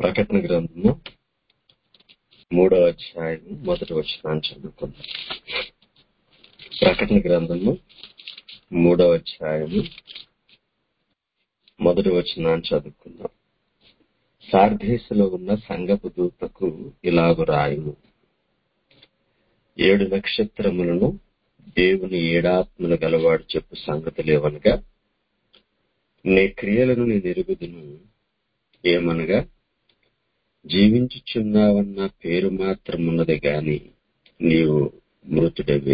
ప్రకటన గ్రంథము మూడవ అధ్యాయం మొదటి వచనాన్ని చదువుకుందాం ప్రకటన గ్రంథము మూడవ అధ్యాయము మొదటి వచనాన్ని చదువుకుందాం సార్ధేశలో ఉన్న సంగపు దూతకు ఇలాగు రాయుము ఏడు నక్షత్రములను దేవుని ఏడాత్మలు గలవాడు చెప్పు సంగతులేవనగా నీ క్రియలను నేను ఎరుగుదును ఏమనగా జీవించుచున్నావన్న పేరు మాత్రమున్నది గాని నీవు మృతుడవే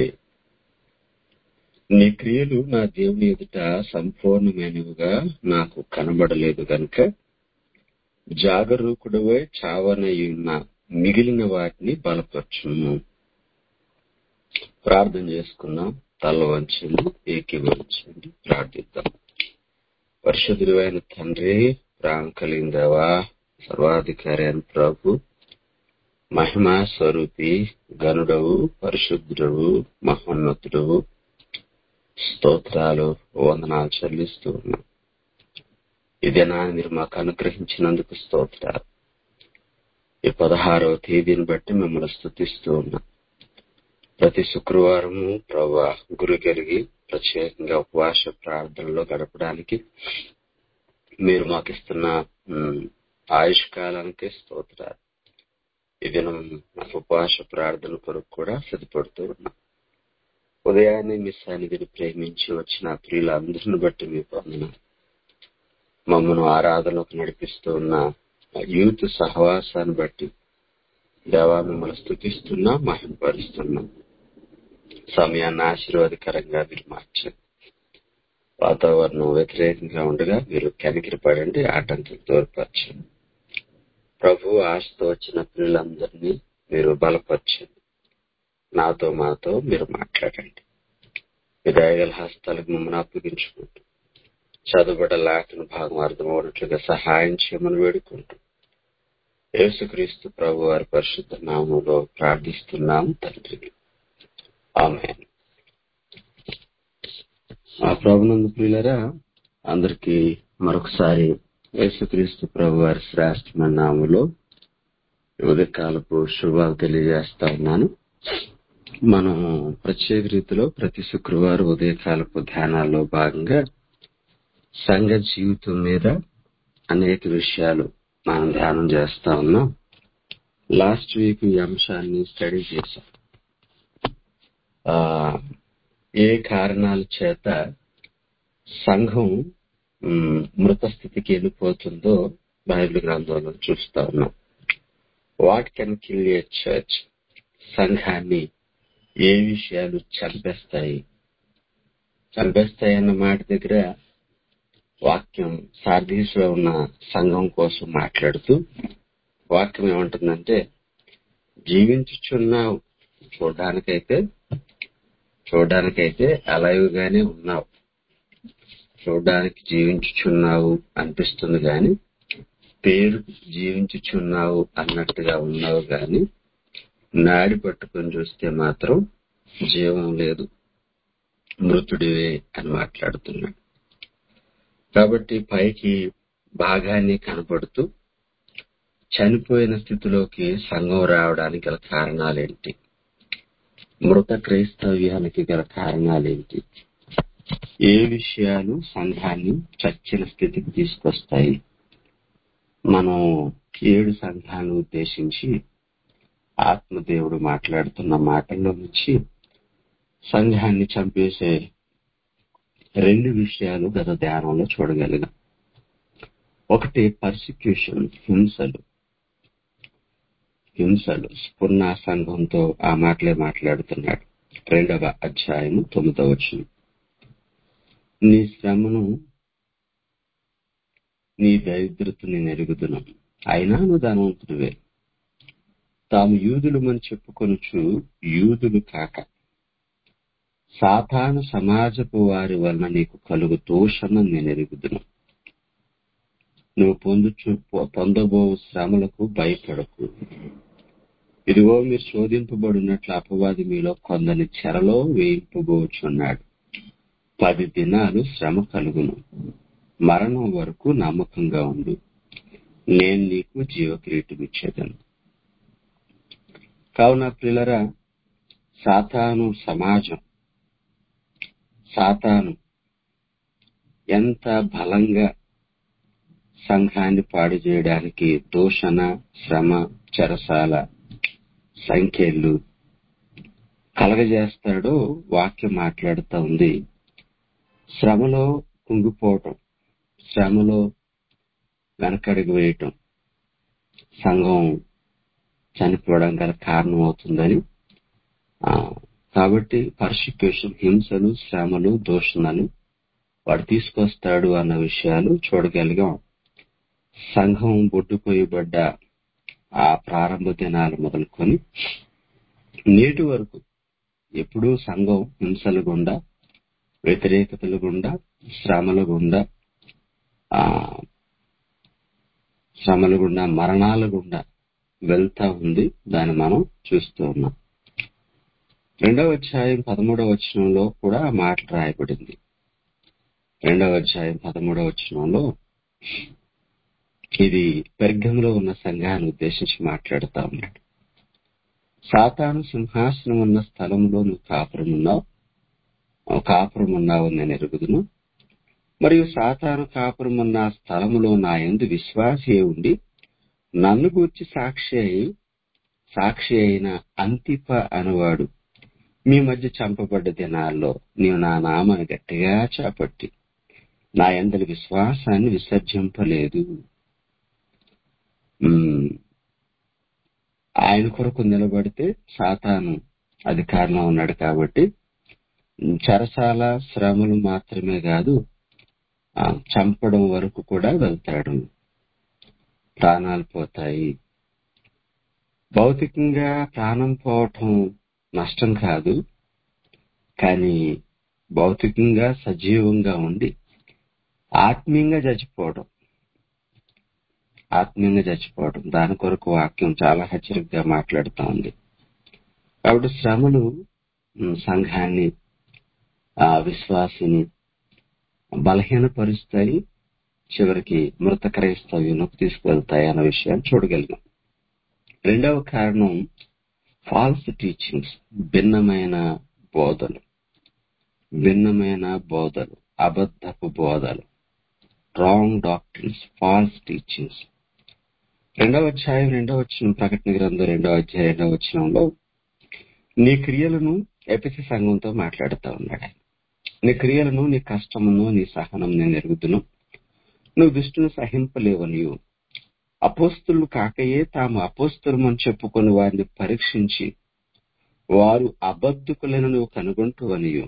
నీ క్రియలు నా దేవుని ఎదుట సంపూర్ణమైనవిగా నాకు కనబడలేదు గనుక జాగరూకుడవై చావనయున్న మిగిలిన వాటిని బలపరచుము ప్రార్థన చేసుకుందాం తల వంచండి ఏకీభవించండి ప్రార్థిద్దాం పరిశుద్ధుడైన తండ్రి ప్రాణం కలిగిందవా సర్వాధికారి అని ప్రభు మహిమా స్వరూపి గనుడవు పరిశుద్ధుడవు మహోన్నతుడవు స్తోత్రాలు వందనాలు చెల్లిస్తూ ఉన్నాం ఈ దినాన్ని మీరు మాకు అనుగ్రహించినందుకు స్తోత్రాలు ఈ పదహారవ తేదీని బట్టి మిమ్మల్ని స్థుతిస్తూ ఉన్నాం ప్రతి శుక్రవారము ప్రభా గురి కలిగి ప్రత్యేకంగా ఉపవాస ప్రార్థనలో గడపడానికి మీరు మాకు ఇస్తున్న ఆయుష్ కాలానికి స్తోత్రాలు ఈ దినం నాకు ఉపవాస ప్రార్థన కొరకు కూడా సిద్ధపడుతూ ఉన్నాం ఉదయాన్నే మీ సన్నిధిని ప్రేమించి వచ్చిన ప్రియులందరిని బట్టి మీ పొందిన మమ్మను ఆరాధనకు నడిపిస్తూ ఉన్న యూత్ సహవాసాన్ని బట్టి దేవా మిమ్మల్ని స్థుతిస్తున్నా మహింపరుస్తున్నాం సమయాన్ని ఆశీర్వాదకరంగా మీరు మార్చండి వాతావరణం వ్యతిరేకంగా ఉండగా మీరు కెనకిరి పడండి ఆటంకం తోడ్పరచండి ప్రభు ఆశతో వచ్చిన పిల్లలందరినీ మీరు బలపరచండి నాతో మాతో మీరు మాట్లాడండి మీ దయగల హస్తాలకు మమ్మల్ని అప్పగించుకుంటూ చదువుబడ లాటిన భాగం అర్థమవునట్లుగా సహాయం చేయమని వేడుకుంటూ యేసుక్రీస్తు ప్రభు వారి పరిశుద్ధ నామంలో ప్రార్థిస్తున్నాం తండ్రి ఆమె ఆ ప్రభునందు ప్రియులరా అందరికీ మరొకసారి యేసుక్రీస్తు ప్రభు వారి శ్రేష్టమైన నామంలో ఉదయకాలపు శుభాలు తెలియజేస్తా ఉన్నాను మనం ప్రత్యేక రీతిలో ప్రతి శుక్రవారం ఉదయకాలపు ధ్యానాల్లో భాగంగా సంఘ జీవితం మీద అనేక విషయాలు మనం ధ్యానం చేస్తా ఉన్నాం లాస్ట్ వీక్ ఈ అంశాన్ని స్టడీ చేశాం ఏ కారణాల చేత సంఘం మృత స్థితికి వెళ్ళిపోతుందో బైబిల్ గ్రంథంలో చూస్తా ఉన్నాం what can kill a church సంఘాన్ని ఏ విషయాలు చంపేస్తాయి చంపేస్తాయి అన్న మాట దగ్గర వాక్యం సార్దీసులో ఉన్న సంఘం కోసం మాట్లాడుతూ వాక్యం ఏమంటుందంటే జీవించుచున్నావు చూడడానికైతే చూడడానికైతే అలైవ్ గానే ఉన్నావు చూడడానికి జీవించుచున్నావు అనిపిస్తుంది గాని పేరు జీవించుచున్నావు అన్నట్టుగా ఉన్నావు గాని నాడి పట్టుకొని చూస్తే మాత్రం జీవం లేదు మృతుడివే అని మాట్లాడుతున్నాడు కాబట్టి పైకి భాగాన్ని కనపడుతూ చనిపోయిన స్థితిలోకి సంఘం రావడానికి గల కారణాలేంటి మృత క్రైస్తవ్యానికి గల కారణాలేంటి ఏ విషయాలు సంఘాన్ని చచ్చిన స్థితికి తీసుకొస్తాయి మనం ఏడు సంఘాలను ఉద్దేశించి ఆత్మదేవుడు మాట్లాడుతున్న మాటల్లో నుంచి సంఘాన్ని చంపేసే రెండు విషయాలు గత ధ్యానంలో చూడగలిగాం ఒకటి పర్సిక్యూషన్ హింసలు హింసలు స్ఫుర్ణ సంఘంతో ఆ మాటలే మాట్లాడుతున్నాడు రెండవ అధ్యాయము తొమ్మిదవ వచ్చిన నీ శ్రమను నీ దరిద్రతని నెరుగుదును అయినా నువ్వు ధనవంతుడివే తాము యూదులమని చెప్పుకొనుచు యూదులు కాక సాతాను సమాజపు వారి వలన నీకు కలుగు దోషణ నేను ఎరుగుదును నువ్వు పొందుచు పొందబో శ్రమలకు భయపడకు ఇదిగో మీరు శోధింపబడినట్లు అపవాది మీలో కొందరి చెరలో వేయింపబోచున్నాడు పది దినాలు శ్రమ కలుగును మరణం వరకు నమ్మకంగా ఉండు నేను నీకు జీవ కిరీటం ఇచ్చేదను కావున ప్రిలరా సాతాను సమాజం సాతాను ఎంత బలంగా సంఘాన్ని పాడు చేయడానికి దూషణ శ్రమ చెరసాల సంఖ్యలు కలగజేస్తాడో వాక్యం మాట్లాడుతూ ఉంది శ్రమలో కుంగిపోవటం శ్రమలో వెనకడుగు వేయటం సంఘం చనిపోవడం గల కారణం అవుతుందని ఆ, కాబట్టి పర్సిక్యూషన్ హింసలు శ్రమలు దూషణలు వాడు తీసుకొస్తాడు అన్న విషయాలు చూడగలిగాం సంఘం బొడ్డుపోయబడ్డ ఆ ప్రారంభ దినాలు మొదలుకొని నేటి వరకు ఎప్పుడూ సంఘం హింసల గుండా వ్యతిరేకతల గుండా శ్రమల గుండా ఆ శ్రమల గుండా మరణాల గుండా వెళ్తా ఉంది దాన్ని మనం చూస్తూ ఉన్నాం రెండవ అధ్యాయం పదమూడవ వచనంలో కూడా ఆ మాట రాయబడింది రెండవ అధ్యాయం పదమూడవ వచనంలో ఇది పెర్గంలో ఉన్న సంఘాన్ని ఉద్దేశించి మాట్లాడుతా ఉన్నాడు సాతాను సింహాసనం ఉన్న స్థలంలో నువ్వు కాపురం ఉన్నావు నువ్వు కాపురం ఉన్నావు నేను ఎరుగుదును మరియు సాతాను కాపురం ఉన్న ఆ స్థలములో నా యందు విశ్వాసి అయి ఉండి నన్ను గూర్చి సాక్షి అయి సాక్షి అయిన అంతిప అనువాడు మీ మధ్య చంపబడ్డ దినాల్లో నీవు నా నామాన్ని గట్టిగా చేపట్టి నా ఎందరి విశ్వాసాన్ని విసర్జింపలేదు ఉమ్, ఆయన కొరకు నిలబడితే సాతాను అధికారంలో ఉన్నాడు కాబట్టి ఉమ్, చెరసాల శ్రమలు మాత్రమే కాదు ఆ, చంపడం వరకు కూడా వెళ్తాడు ప్రాణాలు పోతాయి భౌతికంగా ప్రాణం పోవటం నష్టం కాదు కానీ భౌతికంగా సజీవంగా ఉండి ఆత్మీయంగా చచ్చిపోవడం ఆత్మీయంగా చచ్చిపోవడం దాని కొరకు వాక్యం చాలా హెచ్చరికగా మాట్లాడుతా ఉంది కాబట్టి శ్రమలు ఉమ్, సంఘాన్ని ఆ విశ్వాసిని బలహీనపరుస్తాయి చివరికి మృత క్రైస్తవ్యంలోకి తీసుకువెళ్తాయి అన్న విషయాన్ని చూడగలిగాం రెండవ కారణం ఫాల్స్ టీచింగ్స్ భిన్నమైన బోధలు భిన్నమైన బోధలు అబద్ధపు బోధలు రాంగ్ డాక్టర్స్ ఫాల్స్ టీచింగ్స్ రెండవ అధ్యాయం రెండవ వచ్చిన ప్రకటన గ్రంథం రెండవ అధ్యాయం రెండవ వచనంలో నీ క్రియలను ఎపిసి సంఘంతో మాట్లాడుతూ ఉన్నాడు ఆయన. నీ క్రియలను నీ కష్టమును నీ సహనం నేను ఎరుగుదును నువ్వు దుష్టును సహింపలేవనియు అపోస్తులు కాకయే తాము అపోస్తులమని చెప్పుకొని వారిని పరీక్షించి వారు అబద్ధకులను నువ్వు కనుగొంటూ అనియు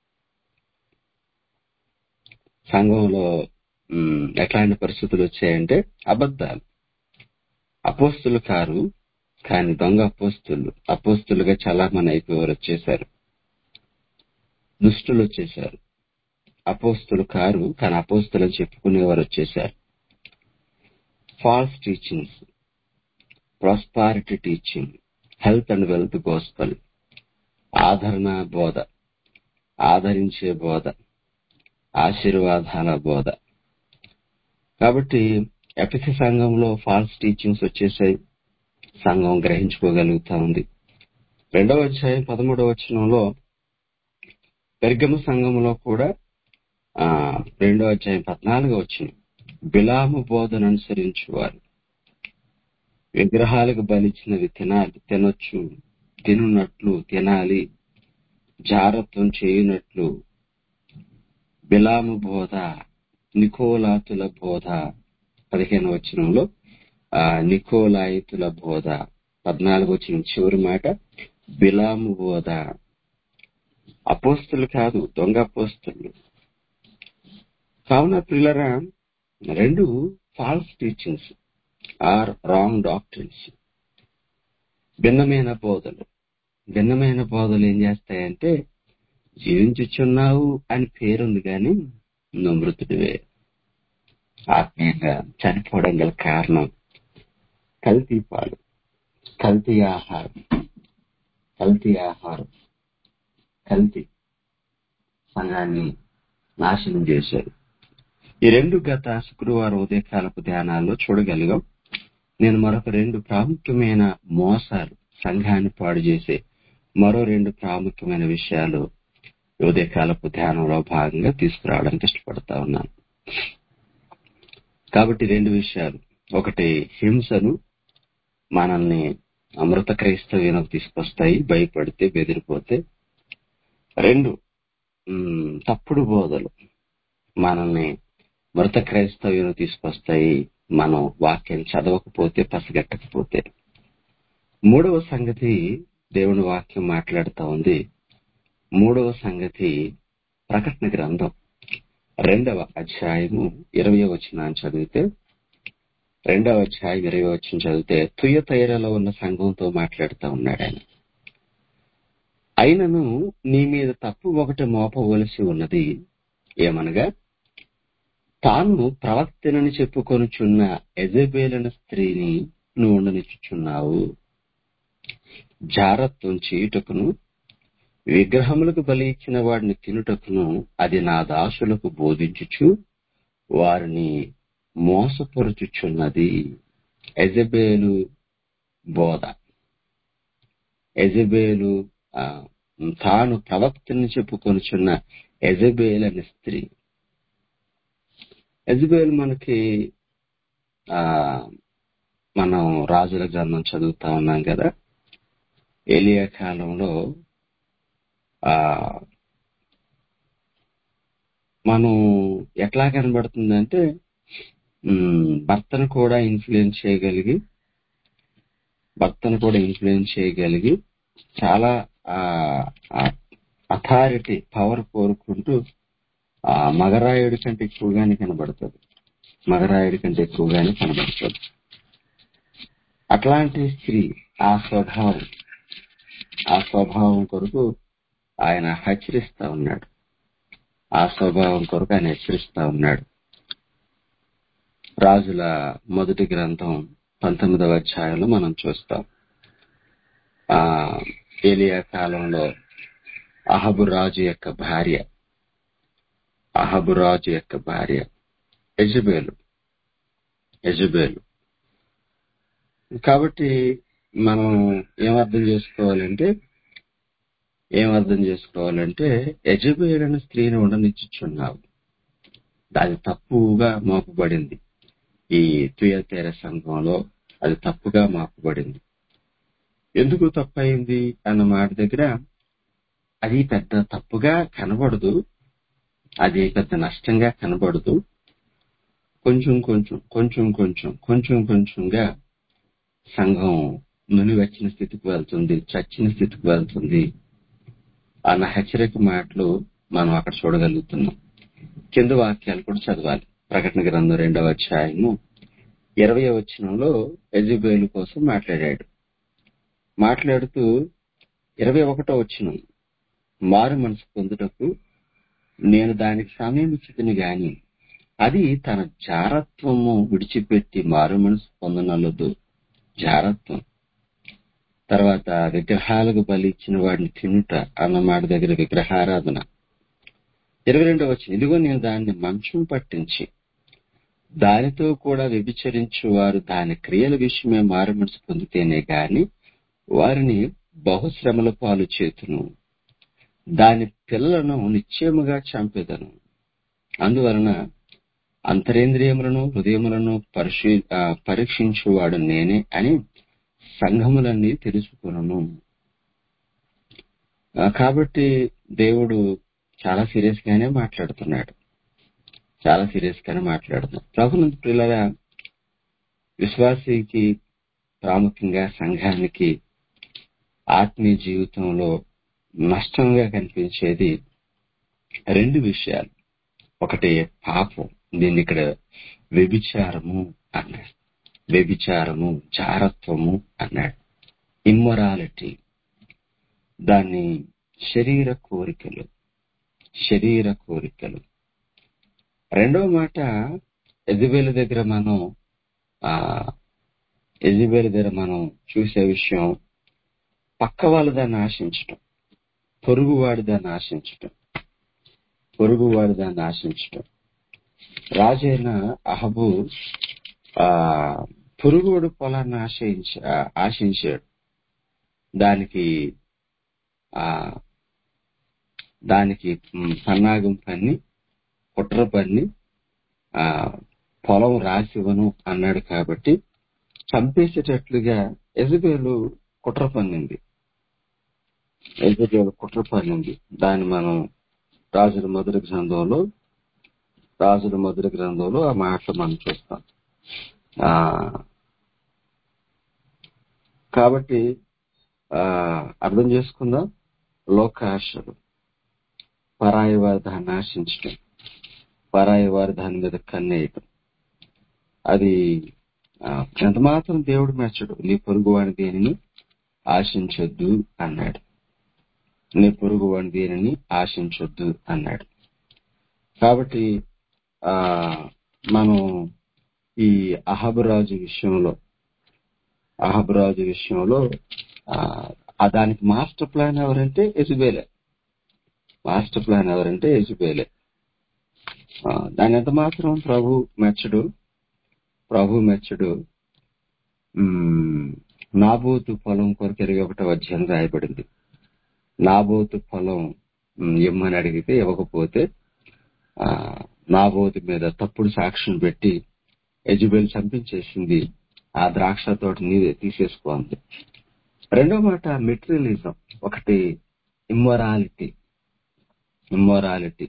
సంఘంలో ఉమ్, ఎట్లాంటి పరిస్థితులు వచ్చాయంటే అబద్ధాలు అపోస్తులు కారు కానీ దొంగ అపోస్తులు అపోస్తులుగా చాలా మంది అయిపోయేవారు వచ్చేశారు దుష్టులు వచ్చేశారు అపోస్తులు కారు కానీ అపోస్తులు అని చెప్పుకునేవారు వచ్చేశారు false teachings prosperity teaching health and wealth gospel ఆదరణ బోధ ఆదరించే బోధ ఆశీర్వాదాల బోధ కాబట్టి ఎపిసి సంఘంలో ఫాల్స్ టీచింగ్స్ వచ్చేసాయి సంఘం గ్రహించుకోగలుగుతా ఉంది రెండవ అధ్యాయం పదమూడవ వచనంలో పెర్గము సంఘంలో కూడా ఆ రెండో అధ్యాయం పద్నాలుగు వచ్చిన బిలాము బోధన అనుసరించువారు విగ్రహాలకు బలిచ్చినవి తినాలి తినొచ్చు తినున్నట్లు తినాలి జారత్వం చేయనట్లు బిలాము బోధ నికోలాతుల బోధ పదిహేను వచనంలో ఆ నికోలాయితుల బోధ పద్నాలుగు వచ్చిన చివరి మాట బిలాము బోధ అపోస్తులు కాదు దొంగ అపోస్తులు కావున పిల్లరా రెండు false teachings are wrong doctors భిన్నమైన బోధలు భిన్నమైన బోధలు ఏం చేస్తాయంటే జీవించుచున్నావు అని పేరుంది కానీ నువ్వు మృతుడివే ఆత్మీయంగా చనిపోవడం గల కారణం కల్తీ పాలు కల్తీ ఆహారం కల్తీ ఆహారం కల్తీ సంఘాన్ని నాశనం చేశారు ఈ రెండు గత శుక్రవారం ఉదయకాలపు ధ్యానాల్లో చూడగలిగాం నేను మరొక రెండు ప్రాముఖ్యమైన మోసాలు సంఘాన్ని పాడు చేసే మరో రెండు ప్రాముఖ్యమైన విషయాలు ఉదయకాలపు ధ్యానంలో భాగంగా తీసుకురావడానికి ఇష్టపడతా ఉన్నాను కాబట్టి రెండు విషయాలు ఒకటి హింసను మనల్ని అమృత క్రైస్తవ్యంలోకి తీసుకొస్తాయి భయపడితే బెదిరిపోతే రెండు ఉమ్, తప్పుడు బోధలు మనల్ని మృత క్రైస్తవ్యం తీసుకొస్తాయి మనం వాక్యం చదవకపోతే పసిగట్టకపోతే మూడవ సంగతి దేవుని వాక్యం మాట్లాడుతా ఉంది మూడవ సంగతి ప్రకటన గ్రంథం రెండవ అధ్యాయము ఇరవై వచ్చిన చదివితే రెండవ అధ్యాయం ఇరవై వచ్చిన చదివితే తుయ తైరలో ఉన్న సంఘంతో మాట్లాడుతూ ఉన్నాడు ఆయన అయినను నీ మీద తప్పు ఒకటి మోపవలసి ఉన్నది ఏమనగా తాను ప్రవక్తనని చెప్పుకొనుచున్న ఎజబేలన స్త్రీని నువ్వు ఉండనిచ్చుచున్నావు జారత్వం చేయుటకును విగ్రహములకు బలి ఇచ్చిన వాడిని తినుటకును అది నా దాసులకు బోధించుచు వారిని మోసపరుచుచున్నది ఎజబేలు బోధ ఎజబేలు ఆ, తాను ప్రవక్తని చెప్పుకొనుచున్న ఎజబేల్ అనే స్త్రీ ఎజబేల్ మనకి ఆ మనం రాజుల గ్రంథం చదువుతా ఉన్నాం కదా ఏలియా కాలంలో ఆ మనం ఎట్లా కనబడుతుందంటే ఉమ్, భర్తను కూడా ఇన్ఫ్లుయెన్స్ చేయగలిగి భర్తను కూడా ఇన్ఫ్లుయెన్స్ చేయగలిగి చాలా అథారిటీ పవర్ కోరుకుంటూ ఆ మగరాయుడి కంటే ఎక్కువగానే కనబడుతుంది మగరాయుడి కంటే ఎక్కువగానే కనబడుతుంది అట్లాంటి స్త్రీ ఆ స్వభావం ఆ స్వభావం కొరకు ఆయన హెచ్చరిస్తా ఉన్నాడు ఆ స్వభావం కొరకు ఆయన హెచ్చరిస్తా ఉన్నాడు రాజుల మొదటి గ్రంథం పంతొమ్మిదవ అధ్యాయంలో మనం చూస్తాం ఆ ఏలియా కాలంలో అహబు రాజు యొక్క భార్య అహబు రాజు యొక్క భార్య యజబేలు యజబేలు కాబట్టి మనం ఏమర్థం చేసుకోవాలంటే ఏం అర్థం చేసుకోవాలంటే యజబేలైన స్త్రీని ఉండనిచ్చుచున్నావు అది తప్పుగా మోపబడింది ఈ తుయతేర సంఘంలో అది తప్పుగా మోపబడింది ఎందుకు తప్పైంది అన్న మాట దగ్గర అది పెద్ద తప్పుగా కనబడదు అది పెద్ద నష్టంగా కనబడదు కొంచెం కొంచెం కొంచెం కొంచెం కొంచెం కొంచెంగా సంఘం నుని వచ్చిన స్థితికి వెళ్తుంది చచ్చిన స్థితికి వెళ్తుంది అన్న హెచ్చరిక మాటలు మనం అక్కడ చూడగలుగుతున్నాం కింద వాక్యాలు కూడా చదవాలి ప్రకటన గ్రంథం రెండవ అధ్యాయము ఇరవై వచనంలో ఎజుబేలు కోసం మాట్లాడాడు మాట్లాడుతూ ఇరవై ఒకటో వచనం మారు మనసు పొందుటకు నేను దానికి సమయం ఇచ్చితిని గాని అది తన జారత్వము విడిచిపెట్టి మారు మనసు పొందనలదు జారత్వం తర్వాత విగ్రహాలకు బలి ఇచ్చిన వాడిని తినుట అన్న మాట దగ్గర విగ్రహారాధన ఇరవై రెండవ వచ్చిన ఇదిగో నేను దాన్ని మంచం పట్టించి దానితో కూడా వ్యభిచరించు వారు దాని క్రియల విషయమే మారు మనసు పొందితేనే గాని వారిని బహుశ్రమల పాలు చేతును దాని పిల్లలను నిశ్చయముగా చంపెదను అందువలన అంతరేంద్రియములను హృదయములను పరిశీ ఆ, పరీక్షించువాడు నేనే అని సంఘములన్నీ తెలుసుకును కాబట్టి దేవుడు చాలా సీరియస్ గానే మాట్లాడుతున్నాడు చాలా సీరియస్ గానే మాట్లాడుతున్నాడు ప్రభునందు పిల్లగా విశ్వాసికి ప్రాముఖ్యంగా సంఘానికి ఆత్మీయ జీవితంలో నష్టంగా కనిపించేది రెండు విషయాలు ఒకటి పాపం దీన్ని ఇక్కడ వ్యభిచారము అన్నాడు వ్యభిచారము చారత్వము అన్నాడు ఇమ్మొరాలిటీ దాన్ని శరీర కోరికలు శరీర కోరికలు రెండవ మాట ఎజబేలు దగ్గర మనం ఆ ఎజబేలు దగ్గర మనం చూసే విషయం పక్క వాళ్ళు దాన్ని ఆశించటం పొరుగువాడి దాన్ని ఆశించటం పొరుగువాడి దాన్ని ఆశించటం రాజైన అహబు ఆ పురుగుడు పొలాన్ని ఆశయించ ఆ- ఆశించాడు దానికి ఆ దానికి మ్, పన్నాగం పన్ని కుట్ర పన్ని ఆ పొలం రాసివ్వను అన్నాడు కాబట్టి చంపేసేటట్లుగా ఎజబేలు కుట్ర పన్నింది ఎజబేలు కుట్ర పన్నింది దాన్ని మనం రాజుల మొదటి గ్రంథంలో రాజుల మొదటి గ్రంథంలో ఆ మాటలు మనం చూస్తాం ఆ కాబట్టి ఆ అర్థం చేసుకుందాం లోకాశలు పరాయి వారి దాన్ని ఆశించడం పరాయి వారి దాని మీద కన్నేయటం అది ఆ, ఎంత మాత్రం దేవుడు మెచ్చడు నీ పొరుగు వాని దేనిని ఆశించొద్దు అన్నాడు నీ పొరుగు వాని దేనిని ఆశించొద్దు అన్నాడు కాబట్టి ఆ మనం ఈ అహబరాజు విషయంలో అహబరాజు విషయంలో ఆ ఆ దానికి మాస్టర్ ప్లాన్ ఎవరంటే ఎజుబేలే మాస్టర్ ప్లాన్ ఎవరంటే ఎజుబేలే ఆ, దాని ఎంత మాత్రం ప్రభు మెచ్చడు ప్రభు మెచ్చడు ఉమ్, నాబోతు పొలం కొరకు ఇరవై ఒకటో అధ్యాయం రాయబడింది నాబోతు పొలం ఉమ్, ఇమ్మని అడిగితే ఇవ్వకపోతే ఆ నాబోతు మీద తప్పుడు సాక్ష్యం పెట్టి ఎజుబేల్ చంపించేసింది ఆ ద్రాక్ష తోట నీదే తీసేసుకోంది రెండో మాట మెటీరియలిజం ఒకటి ఇమ్మొరాలిటీ ఇమ్మొరాలిటీ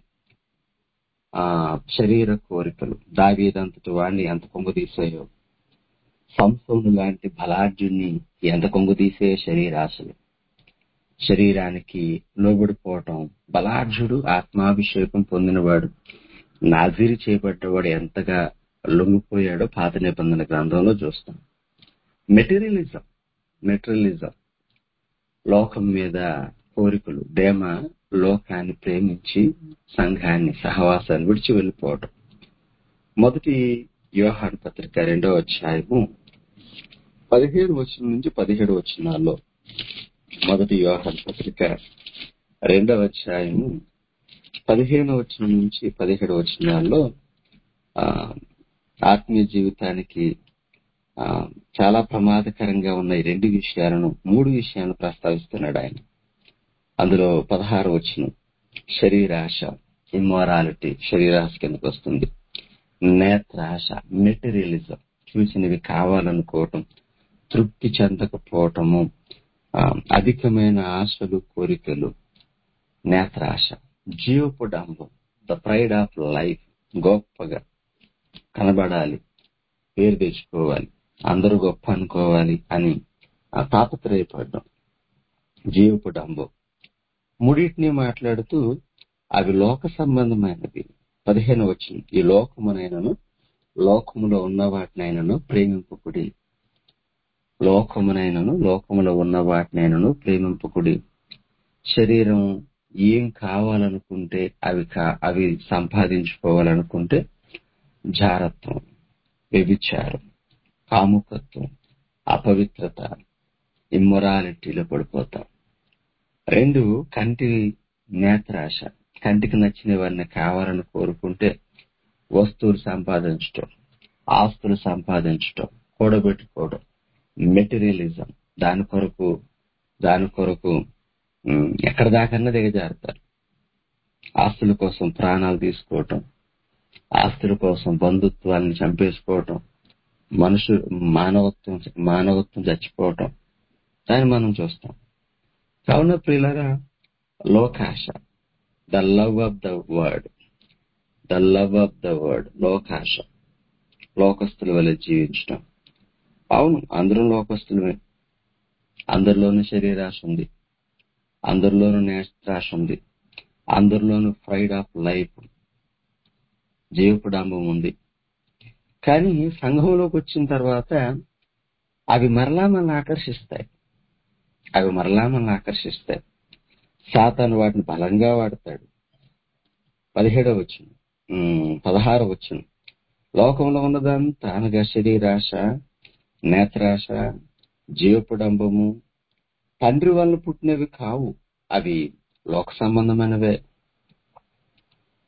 ఆ శరీర కోరికలు దావీదంతటి వాడిని ఎంత కొంగు తీసాయో సంసోను లాంటి బలాఢ్యుణ్ణి ఎంత కొంగు తీసే శరీరాశలు శరీరానికి లోబడిపోవటం బలాఢ్యుడు ఆత్మాభిషేకం పొందినవాడు నాజీరి చేయబడ్డవాడు ఎంతగా లొంగిపోయాడో పాత నిబంధన గ్రంథంలో చూస్తాం మెటీరియలిజం మెటీరియలిజం లోకం మీద కోరికలు దేమ లోకాన్ని ప్రేమించి సంఘాన్ని సహవాసాన్ని విడిచి వెళ్ళిపోవటం మొదటి యోహాన్ పత్రిక రెండవ అధ్యాయము పదిహేడు వచ్చిన నుంచి పదిహేడు వచ్చినాల్లో మొదటి యోహాన్ పత్రిక రెండవ అధ్యాయము పదిహేను వచ్చిన నుంచి పదిహేడు వచ్చినాల్లో ఆ, ఆత్మీయ జీవితానికి ఆ, చాలా ప్రమాదకరంగా ఉన్న ఈ రెండు విషయాలను మూడు విషయాలను ప్రస్తావిస్తున్నాడు ఆయన అందులో పదహారు వచ్చిన శరీరాశ ఇమ్మోరాలిటీ శరీరాశ కిందకు వస్తుంది నేత్రాశ మెటీరియలిజం చూసినవి కావాలనుకోవటం తృప్తి చెందకపోవటము ఆ, అధికమైన ఆశలు కోరికలు నేత్రాశ జీవపుడంబం ద ప్రైడ్ ఆఫ్ లైఫ్ గొప్పగా కనబడాలి పేరు తెచ్చుకోవాలి అందరూ గొప్ప అనుకోవాలి అని ఆ తాపత్రయపడ్డం జీవపు డంబం మూడింటిని మాట్లాడుతూ అవి లోక సంబంధమైనవి పదిహేను వచ్చింది ఈ లోకమునైనను లోకములో ఉన్న వాటినైనను ప్రేమింపుకుడి లోకమునైనను లోకములో ఉన్న వాటినైనను ప్రేమింపుకుడి శరీరం ఏం కావాలనుకుంటే అవి కా- అవి సంపాదించుకోవాలనుకుంటే జారత్వం వ్యభిచారం కాముకత్వం అపవిత్రత ఇమ్మొరాలిటీలో పడిపోతాం రెండు కంటి నేత్రాశ కంటికి నచ్చినవన్నీ కావాలని కోరుకుంటే వస్తువులు సంపాదించటం ఆస్తులు సంపాదించటం కూడబెట్టుకోవడం మెటీరియలిజం దాని కొరకు దాని కొరకు ఉమ్, ఎక్కడ దాకన్నా దిగజారుతారు ఆస్తుల కోసం ప్రాణాలు తీసుకోవటం ఆస్తుల కోసం బంధుత్వాన్ని చంపేసుకోవటం మనుషు మానవత్వం మానవత్వం చచ్చిపోవటం దాన్ని మనం చూస్తాం కావున ప్రియులరా లోకాశ the love of the world the love of the world లోకాశ లోకస్తుల వల్ల జీవించటం అవును అందరూ లోకస్తులమే అందరిలోనూ శరీరాశ ఉంది అందరిలోనూ నేత్రాశ ఉంది అందరిలోనూ ఫ్రైడ్ ఆఫ్ లైఫ్ జీవపుడాంబం ఉంది కానీ సంఘంలోకి వచ్చిన తర్వాత అవి మరలా మనల్ని ఆకర్షిస్తాయి అవి మరలా మనల్ని ఆకర్షిస్తాయి సాతాను వాటిని బలంగా వాడతాడు పదిహేడవ వచ్చిన పదహారు వచ్చిన లోకంలో ఉన్నదంతా అనగా శరీరాశ నేత్రాశ జీవపుడంబము తండ్రి వల్ల పుట్టినవి కావు అవి లోక సంబంధమైనవే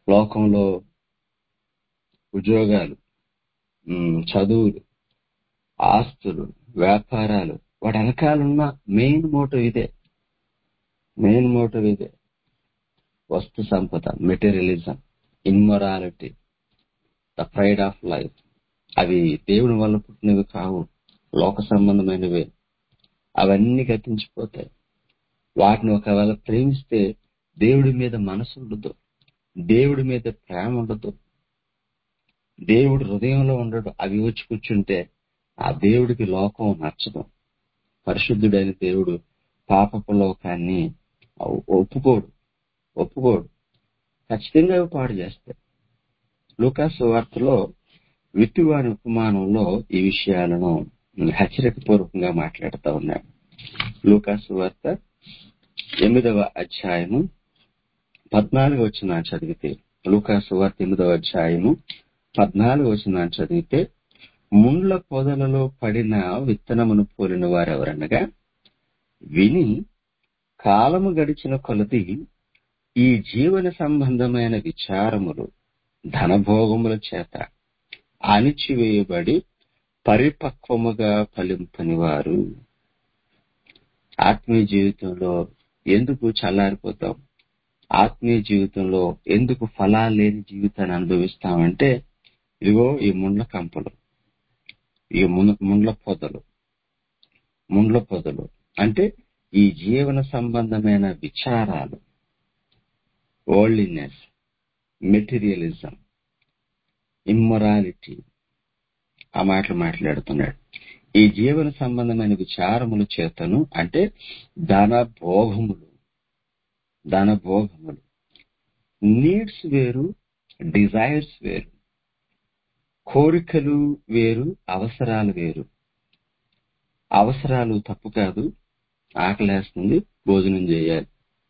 లోకంలో ఉద్యోగాలు ఉమ్, చదువులు ఆస్తులు వ్యాపారాలు వాటి వెనకాలన్న మెయిన్ మోటివ్ ఇదే మెయిన్ మోటివ్ ఇదే వస్తు సంపద materialism immorality the pride of life అవి దేవుని వల్ల పుట్టినవి కావు లోక సంబంధమైనవే అవన్నీ గతించిపోతాయి వాటిని ఒకవేళ ప్రేమిస్తే దేవుడి మీద మనసు ఉండదు దేవుడి మీద ప్రేమ ఉండదు దేవుడు హృదయంలో ఉండడు అవి వచ్చి కూర్చుంటే ఆ దేవుడికి లోకం నచ్చదు పరిశుద్ధుడైన దేవుడు పాపపు లోకాన్ని ఒప్పుకోడు ఒప్పుకోడు ఖచ్చితంగా అవి పాడు చేస్తాయి లూకాసు వార్తలో విత్తువాని ఉపమానంలో ఈ విషయాలను హెచ్చరికపూర్వకంగా మాట్లాడుతూ ఉన్నాడు లూకాసు వార్త ఎనిమిదవ అధ్యాయము పద్నాలుగు వచ్చిన చదివితే లూకాసు వార్త ఎనిమిదవ అధ్యాయము పద్నాలుగు వచ్చిన చదివితే ముండ్ల పొదలలో పడిన విత్తనమును పోలిన వారెవరనగా విని కాలము గడిచిన కొలది ఈ జీవన సంబంధమైన విచారములు ధనభోగముల చేత అణిచివేయబడి పరిపక్వముగా ఫలింపని వారు ఆత్మీయ జీవితంలో ఎందుకు చల్లారిపోతాం ఆత్మీయ జీవితంలో ఎందుకు ఫలాలు లేని జీవితాన్ని అనుభవిస్తామంటే ఇదిగో ఈ ముండ్ల కంపలు ఈ ముండ్ల పొదలు ముండ్ల పొదలు అంటే ఈ జీవన సంబంధమైన విచారాలు ఓల్డ్లీనెస్ మెటీరియలిజం ఇమ్మొరాలిటీ ఆ మాటలు మాట్లాడుతున్నాడు ఈ జీవన సంబంధమైన విచారముల చేతను అంటే ధన భోగములు ధన భోగములు నీడ్స్ వేరు డిజైర్స్ వేరు కోరికలు వేరు అవసరాలు వేరు అవసరాలు తప్పు కాదు ఆకలేస్తుంది భోజనం చేయాలి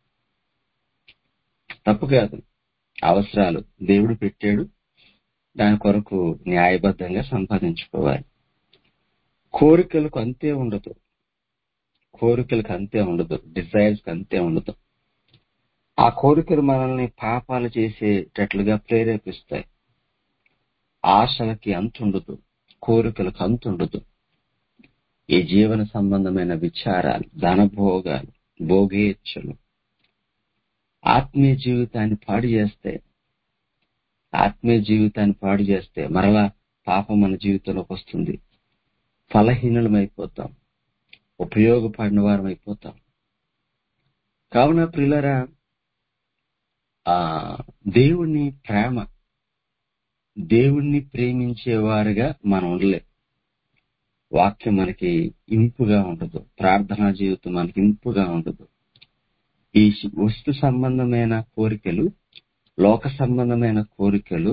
తప్పు కాదు అవసరాలు దేవుడు పెట్టాడు దాని కొరకు న్యాయబద్ధంగా సంపాదించుకోవాలి కోరికలకు అంతే ఉండదు కోరికలకు అంతే ఉండదు డిజైర్స్ అంతే ఉండదు ఆ కోరికలు మనల్ని పాపాలు చేసేటట్లుగా ప్రేరేపిస్తాయి ఆశలకి అంత ఉండదు కోరికలకు అంత ఉండదు ఈ జీవన సంబంధమైన విచారాలు ధనభోగాలు భోగేచ్ఛలు ఆత్మీయ జీవితాన్ని పాడు చేస్తే ఆత్మీయ జీవితాన్ని పాడు చేస్తే మరలా పాపం మన జీవితంలోకి వస్తుంది ఫలహీనులమైపోతాం ఉపయోగపడిన వారం అయిపోతాం కావున ప్రిలరా ఆ దేవుని ప్రేమ దేవుణ్ణి ప్రేమించేవారుగా మనం ఉండలే వాక్యం మనకి ఇంపుగా ఉండదు ప్రార్థనా జీవితం మనకి ఇంపుగా ఉండదు ఈ వస్తు సంబంధమైన కోరికలు లోక సంబంధమైన కోరికలు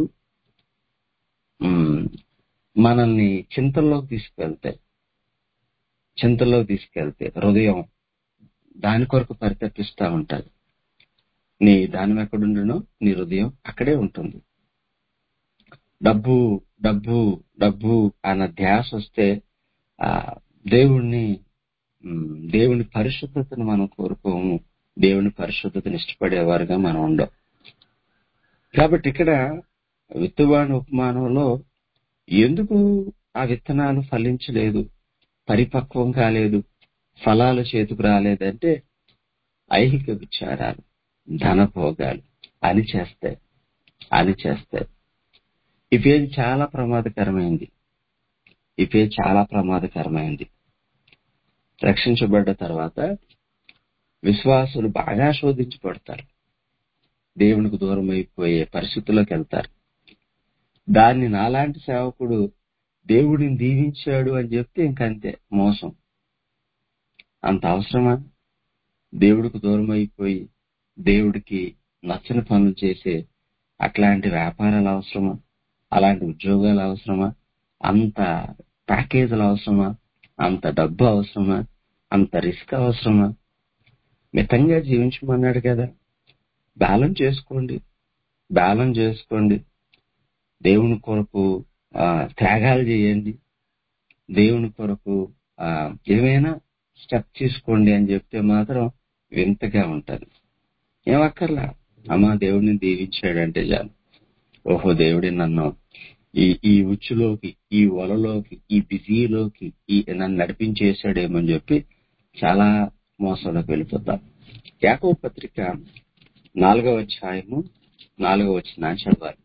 మనల్ని చింతల్లోకి తీసుకెళ్తాయి చింతల్లోకి తీసుకెళ్తే హృదయం దాని కొరకు పరితపిస్తా ఉంటారు నీ దానం ఎక్కడుండునో నీ హృదయం అక్కడే ఉంటుంది డబ్బు డబ్బు డబ్బు అన్న ధ్యాస వస్తే ఆ దేవుణ్ణి దేవుని పరిశుద్ధతను మనం కోరుకోము దేవుని పరిశుద్ధతను ఇష్టపడేవారుగా మనం ఉండం కాబట్టి ఇక్కడ విత్తువాణి ఉపమానంలో ఎందుకు ఆ విత్తనాలు ఫలించలేదు పరిపక్వం కాలేదు ఫలాలు చేతికి రాలేదంటే ఐహిక విచారాలు ధనభోగాలు అని చేస్తాయి అని చేస్తాయి ఈ పేజ్ చాలా ప్రమాదకరమైంది ఈ పేజ్ చాలా ప్రమాదకరమైంది రక్షించబడ్డ తర్వాత విశ్వాసులు బాగా శోధించబడతారు దేవునికి దూరం అయిపోయే పరిస్థితుల్లోకి వెళ్తారు దాన్ని నాలాంటి సేవకుడు దేవుడిని దీవించాడు అని చెప్తే ఇంకంతే మోసం అంత అవసరమా దేవుడికి దూరం అయిపోయి దేవుడికి నచ్చని పనులు చేసే అట్లాంటి వ్యాపారాలు అవసరమా అలాంటి ఉద్యోగాలు అవసరమా అంత ప్యాకేజీలు అవసరమా అంత డబ్బు అవసరమా అంత రిస్క్ అవసరమా మితంగా జీవించమన్నాడు కదా బ్యాలెన్స్ చేసుకోండి బ్యాలెన్స్ చేసుకోండి దేవుని కొరకు త్యాగాలు చేయండి దేవుని కొరకు ఏమైనా స్టెప్ తీసుకోండి అని చెప్తే మాత్రం వింతగా ఉంటది ఏమక్కర్లా అమ్మా దేవుడిని దీవించాడంటే చాలు ఓహో దేవుడి నన్ను ఈ ఈ ఉచ్చులోకి ఈ వలలోకి ఈ బిజీలోకి ఈ నన్ను నడిపించేశాడేమని చెప్పి చాలా మోసంలోకి వెళ్ళిపోతాం యాకో పత్రిక నాలుగవ అధ్యాయము నాలుగవ వచ్చిన చదవాలి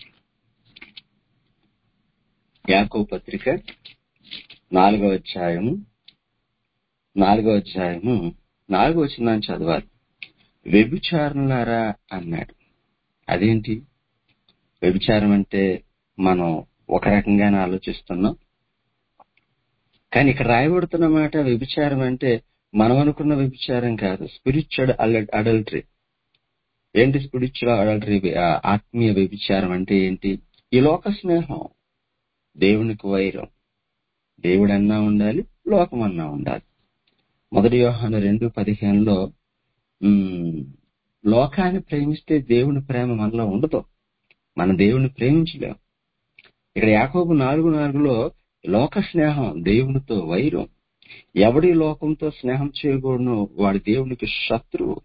యాకో పత్రిక నాలుగవ అధ్యాయము నాలుగవ అధ్యాయము నాలుగవ వచ్చిన చదవాలి వ్యభిచారులారా అన్నాడు అదేంటి వ్యభిచారం అంటే మనం ఒక రకంగానే ఆలోచిస్తున్నాం కానీ ఇక్కడ రాయబడుతున్న మాట వ్యభిచారం అంటే మనం అనుకున్న వ్యభిచారం కాదు స్పిరిచువల్ అడల్టరీ ఏంటి స్పిరిచువల్ అడల్టరీ ఆత్మీయ వ్యభిచారం అంటే ఏంటి ఈ లోక స్నేహం దేవునికి వైరం దేవుడన్నా ఉండాలి లోకమన్నా ఉండాలి మొదటి వ్యవహారం రెండు పదిహేనులో ఉమ్, లోకాన్ని ప్రేమిస్తే దేవుని ప్రేమ మనలో ఉండదు మన దేవుని ప్రేమించలేం ఇక్కడ యాకోబు నాలుగు నాలుగులో లోక స్నేహం దేవునితో వైరం ఎవడి లోకంతో స్నేహం చేయకూడను వాడి దేవునికి శత్రువు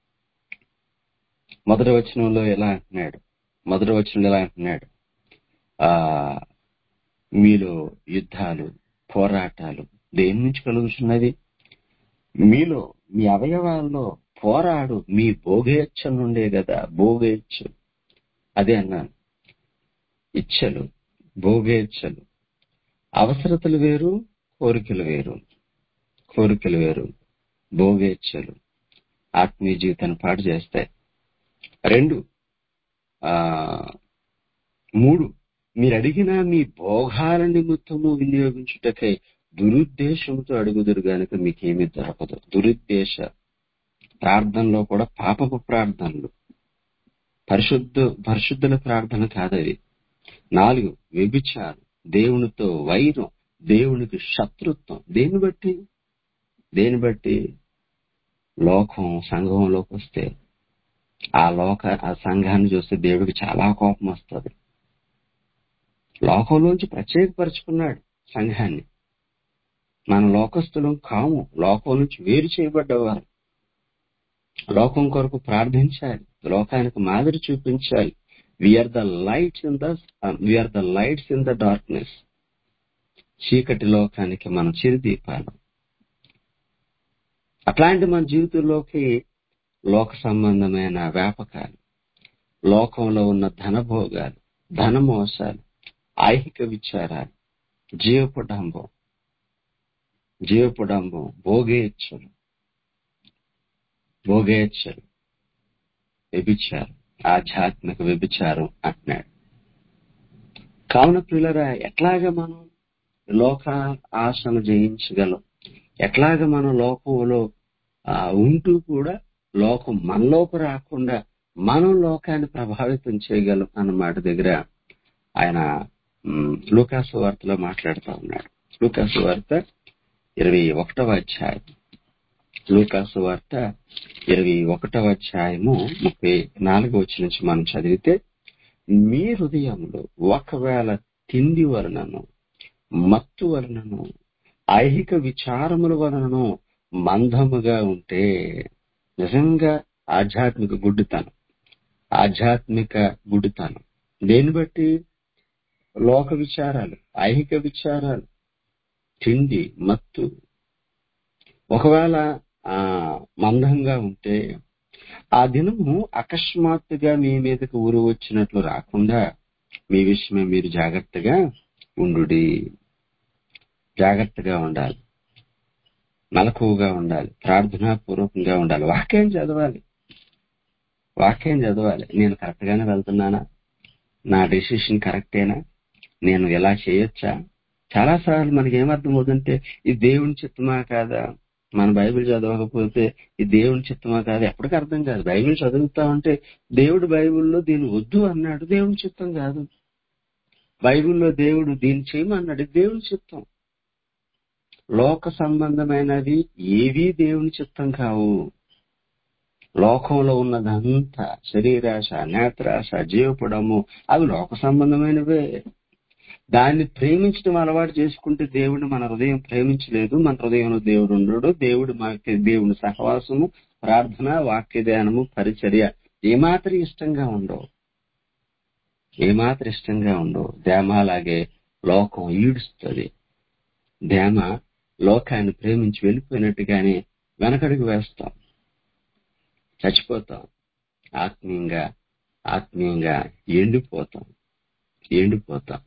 మొదటి వచనంలో ఎలా అంటున్నాడు మొదటి వచనంలో ఎలా అంటున్నాడు ఆ మీలో యుద్ధాలు పోరాటాలు దేని నుంచి కలుగుతున్నది మీలో మీ అవయవాల్లో పోరాడు మీ భోగేచ్ఛ నుండే కదా భోగేచ్ఛ అదే అన్నాను ఇచ్చలు భోగేచ్ఛలు అవసరతలు వేరు కోరికలు వేరు కోరికలు వేరు భోగేచ్ఛలు ఆత్మీయ జీవితాన్ని పాటు చేస్తాయి రెండు ఆ మూడు మీరు అడిగిన మీ భోగాల నిమిత్తము వినియోగించుటకై దురుద్దేశంతో అడుగుదురు గనుక మీకేమీ దొరకదు దురుద్దేశ ప్రార్థనలో కూడా పాపపు ప్రార్థనలు పరిశుద్ధ పరిశుద్ధుల ప్రార్థన కాదది నాలుగు వ్యభిచారం దేవునితో వైరం దేవునికి శత్రుత్వం దేని బట్టి దేని బట్టి లోకం సంఘంలోకి వస్తే ఆ లోక ఆ సంఘాన్ని చూస్తే దేవుడికి చాలా కోపం వస్తుంది లోకంలోంచి ప్రత్యేకపరుచుకున్నాడు సంఘాన్ని మన లోకస్తులం కాము లోకం నుంచి వేరు చేయబడ్డవారు లోకం కొరకు ప్రార్థించాలి లోకానికి మాదిరి చూపించాలి we are the lights in the we are the lights in the darkness చీకటి లోకానికి మనం చిరుదీపాలు అట్లాంటి మన జీవితంలోకి లోక సంబంధమైన వ్యాపకాలు లోకంలో ఉన్న ధనభోగాలు ధనమోసాలు ఐహిక విచారాలు జీవపుడంబం జీవపుడంబం భోగేచ్ఛలు భోగేచ్ఛలు వ్యభిచారం ఆధ్యాత్మిక వ్యభిచారం అంటున్నాడు కావున పిల్లరా ఎట్లాగా మనం లోక ఆశను జయించగలం ఎట్లాగా మనం లోకంలో ఆ, ఉంటూ కూడా లోకం మనలోకి రాకుండా మనం లోకాన్ని ప్రభావితం చేయగలం అన్న మాట దగ్గర ఆయన ఉమ్, లూకాసు వార్తలో మాట్లాడుతూ ఉన్నాడు లూకాసు వార్త ఇరవై ఒకటవ అధ్యాయం లూకాసు వార్త ఇరవై ఒకటవ అధ్యాయము ముప్పై నాలుగు వచ్చి నుంచి మనం చదివితే మీ హృదయంలో ఒకవేళ తిండి వలనను మత్తు వలనను ఐహిక విచారముల వలనను మందముగా ఉంటే నిజంగా ఆధ్యాత్మిక గుడ్డితనం ఆధ్యాత్మిక గుడ్డితనం దేన్ని బట్టి లోక విచారాలు ఐహిక విచారాలు తిండి మత్తు ఒకవేళ ఆ మందంగా ఉంటే ఆ దినము అకస్మాత్తుగా మీ మీదకి ఊరు వచ్చినట్లు రాకుండా మీ విషయమే మీరు జాగ్రత్తగా ఉండుడి జాగ్రత్తగా ఉండాలి మెలకువగా ఉండాలి ప్రార్థనాపూర్వకంగా ఉండాలి వాక్యం చదవాలి వాక్యం చదవాలి నేను కరెక్ట్ గానే వెళ్తున్నానా నా డెసిషన్ కరెక్టేనా నేను ఎలా చేయొచ్చా చాలా సార్లు మనకి ఏమర్థమవుతుందంటే ఇది దేవుని చిత్తమా కాదా మన బైబిల్ చదవకపోతే ఇది దేవుని చిత్తమా కాదా ఎప్పటికీ అర్థం కాదు బైబిల్ చదువుతా ఉంటే దేవుడు బైబిల్లో దీన్ని వద్దు అన్నాడు దేవుని చిత్తం కాదు బైబిల్లో దేవుడు దీన్ని చేయమన్నాడు ఇది దేవుని చిత్తం లోక సంబంధమైనవి ఏవీ దేవుని చిత్తం కావు లోకంలో ఉన్నదంతా శరీరాశ నేత్రాశ జీవపడము అవి లోక సంబంధమైనవే దాన్ని ప్రేమించడం అలవాటు చేసుకుంటే దేవుడు మన హృదయం ప్రేమించలేదు మన హృదయంలో దేవుడు ఉండడు దేవుడు మనకి దేవుని సహవాసము ప్రార్థన వాక్య ధ్యానము పరిచర్య ఏమాత్రం ఇష్టంగా ఉండవు ఏమాత్రం ఇష్టంగా ఉండవు దేమ అలాగే లోకం ఈడుస్తుంది దేమ లోకాన్ని ప్రేమించి వెళ్ళిపోయినట్టుగానే వెనకడుగు వేస్తాం చచ్చిపోతాం ఆత్మీయంగా ఆత్మీయంగా ఎండిపోతాం ఎండిపోతాం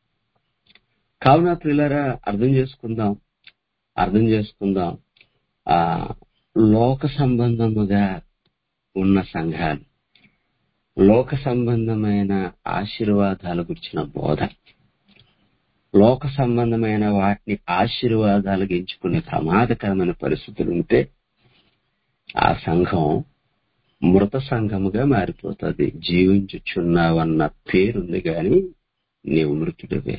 కావున ప్రియులరా అర్థం చేసుకుందాం అర్థం చేసుకుందాం ఆ లోక సంబంధముగా ఉన్న సంఘాలు లోక సంబంధమైన ఆశీర్వాదాల గురించిన బోధ లోక సంబంధమైన వాటిని ఆశీర్వాదాలుగా ఎంచుకునే ప్రమాదకరమైన పరిస్థితులు ఉంటే ఆ సంఘం మృత సంఘముగా మారిపోతుంది జీవించుచున్నావన్న పేరుంది గాని నీవు మృతుడివే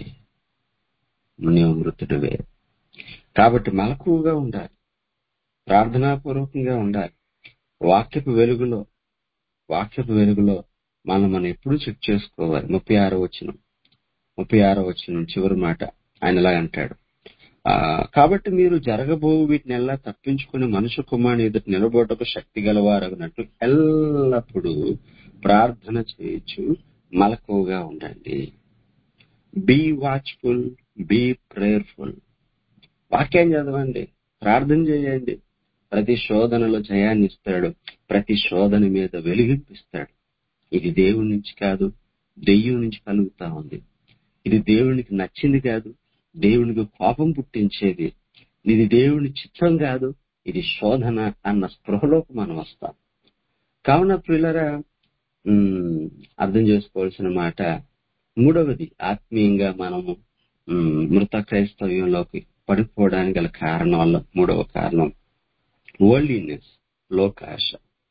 నీవు మృతుడివే కాబట్టి మలకువగా ఉండాలి ప్రార్థనాపూర్వకంగా ఉండాలి వాక్యపు వెలుగులో వాక్యపు వెలుగులో మనం మనం ఎప్పుడు చెక్ చేసుకోవాలి ముప్పై ఆరో వచ్చిన ముప్పై ఆరో వచ్చిన చివరి మాట ఆయన ఇలా అంటాడు ఆ కాబట్టి మీరు జరగబో వీటిని ఎలా తప్పించుకుని మనుషు కుమారుని ఎదుటి నిలబడకు శక్తి గలవారగినట్టు ఎల్లప్పుడూ ప్రార్థన చేయొచ్చు మలకువగా ఉండండి బీ వాచ్ఫుల్ బీ ప్రేయర్ఫుల్ వాక్యం చదవండి ప్రార్థన చేయండి ప్రతి శోధనలో జయాన్ని ఇస్తాడు ప్రతి శోధన మీద వెలిగింపిస్తాడు ఇది దేవుడి నుంచి కాదు దెయ్యం నుంచి కలుగుతా ఉంది ఇది దేవునికి నచ్చింది కాదు దేవునికి కోపం పుట్టించేది ఇది దేవుని చిత్రం కాదు ఇది శోధన అన్న స్పృహలోకి మనం వస్తాం కావున ప్రియులరా ఉమ్, అర్థం చేసుకోవాల్సిన మాట మూడవది ఆత్మీయంగా మనము ఉమ్, మృత క్రైస్తవ్యంలోకి పడిపోవడానికి గల కారణం వల్ల మూడవ కారణం వరల్డ్లీనెస్ లోకాశ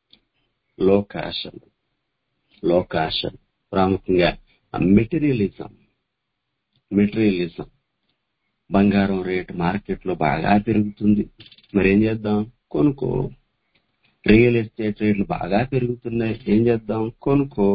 లోకాశ లోకాశ ప్రాముఖ్యంగా మెటీరియలిజం మెటీరియలిజం బంగారం రేటు మార్కెట్ లో బాగా పెరుగుతుంది మరి ఏం చేద్దాం కొనుక్కో రియల్ ఎస్టేట్ రేట్లు బాగా పెరుగుతున్నాయి ఏం చేద్దాం కొనుక్కో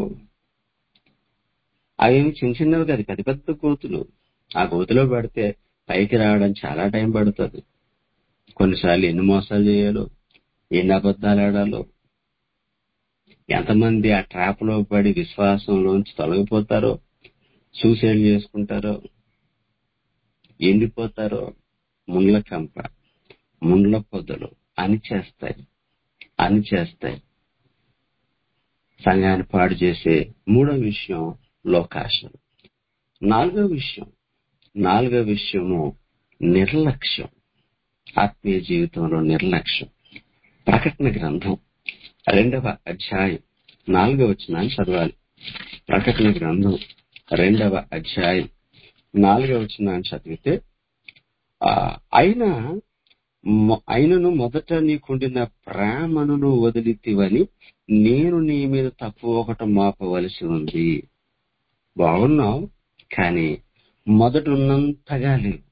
అవేమి చిన్న చిన్నవి కాదు పెద్ద పెద్ద కోతులు ఆ కోతిలో పడితే పైకి రావడం చాలా టైం పడుతుంది కొన్నిసార్లు ఎన్ని మోసాలు చేయాలో ఎన్ని అబద్ధాలు ఆడాలో ఎంతమంది ఆ ట్రాప్ లో పడి విశ్వాసంలోంచి తొలగిపోతారో సూసైడ్ చేసుకుంటారో ఎండిపోతారో ముండ్ల కంప ముండ్ల పొదలు అని చేస్తాయి అని చేస్తాయి సంఘాన్ని పాడు చేసే మూడో విషయం లోకాశం నాలుగో విషయం నాలుగో విషయము నిర్లక్ష్యం ఆత్మీయ జీవితంలో నిర్లక్ష్యం ప్రకటన గ్రంథం రెండవ అధ్యాయం నాలుగవ వచనాన్ని చదవాలి ప్రకటన గ్రంథం రెండవ అధ్యాయం నాలుగవ వచనాన్ని చదివితే ఆ, అయినా మొ- అయినను మొదట నీకుండిన ప్రేమను నువ్వు వదిలితివని నేను నీ మీద తప్పు ఒకటి మోపవలసి ఉంది బాగున్నావు కానీ మొదట ఉన్నంతగా లేవు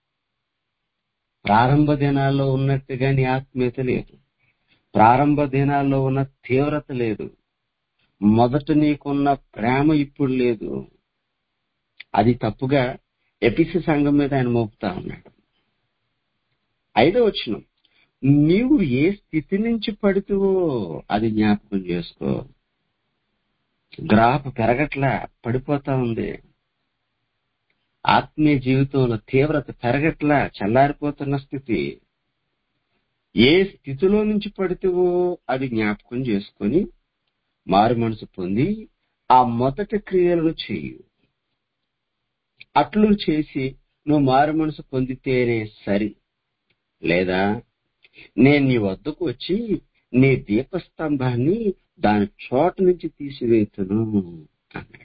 ప్రారంభ దినాల్లో ఉన్నట్టుగా నీ ఆత్మీయత లేదు ప్రారంభ దినాల్లో ఉన్న తీవ్రత లేదు మొదట నీకున్న ప్రేమ ఇప్పుడు లేదు అది తప్పుగా ఎపిసి సంఘం మీద ఆయన మోపుతా ఉన్నాడు ఐదో వచ్చిన నీవు ఏ స్థితి నుంచి పడుతువో అది జ్ఞాపకం చేసుకో గ్రాఫ్ పెరగట్లా పడిపోతా ఉంది ఆత్మీయ జీవితంలో తీవ్రత పెరగట్లా చల్లారిపోతున్న స్థితి ఏ స్థితిలో నుంచి పడితేవో అది జ్ఞాపకం చేసుకొని మారు మనసు పొంది ఆ మొదటి క్రియలను చెయ్యు అట్లు చేసి నువ్వు మారు మనసు పొందితేనే సరి లేదా నేను నీ వద్దకు వచ్చి నీ దీపస్తంభాన్ని దాని చోట నుంచి తీసివేతును అన్నాడు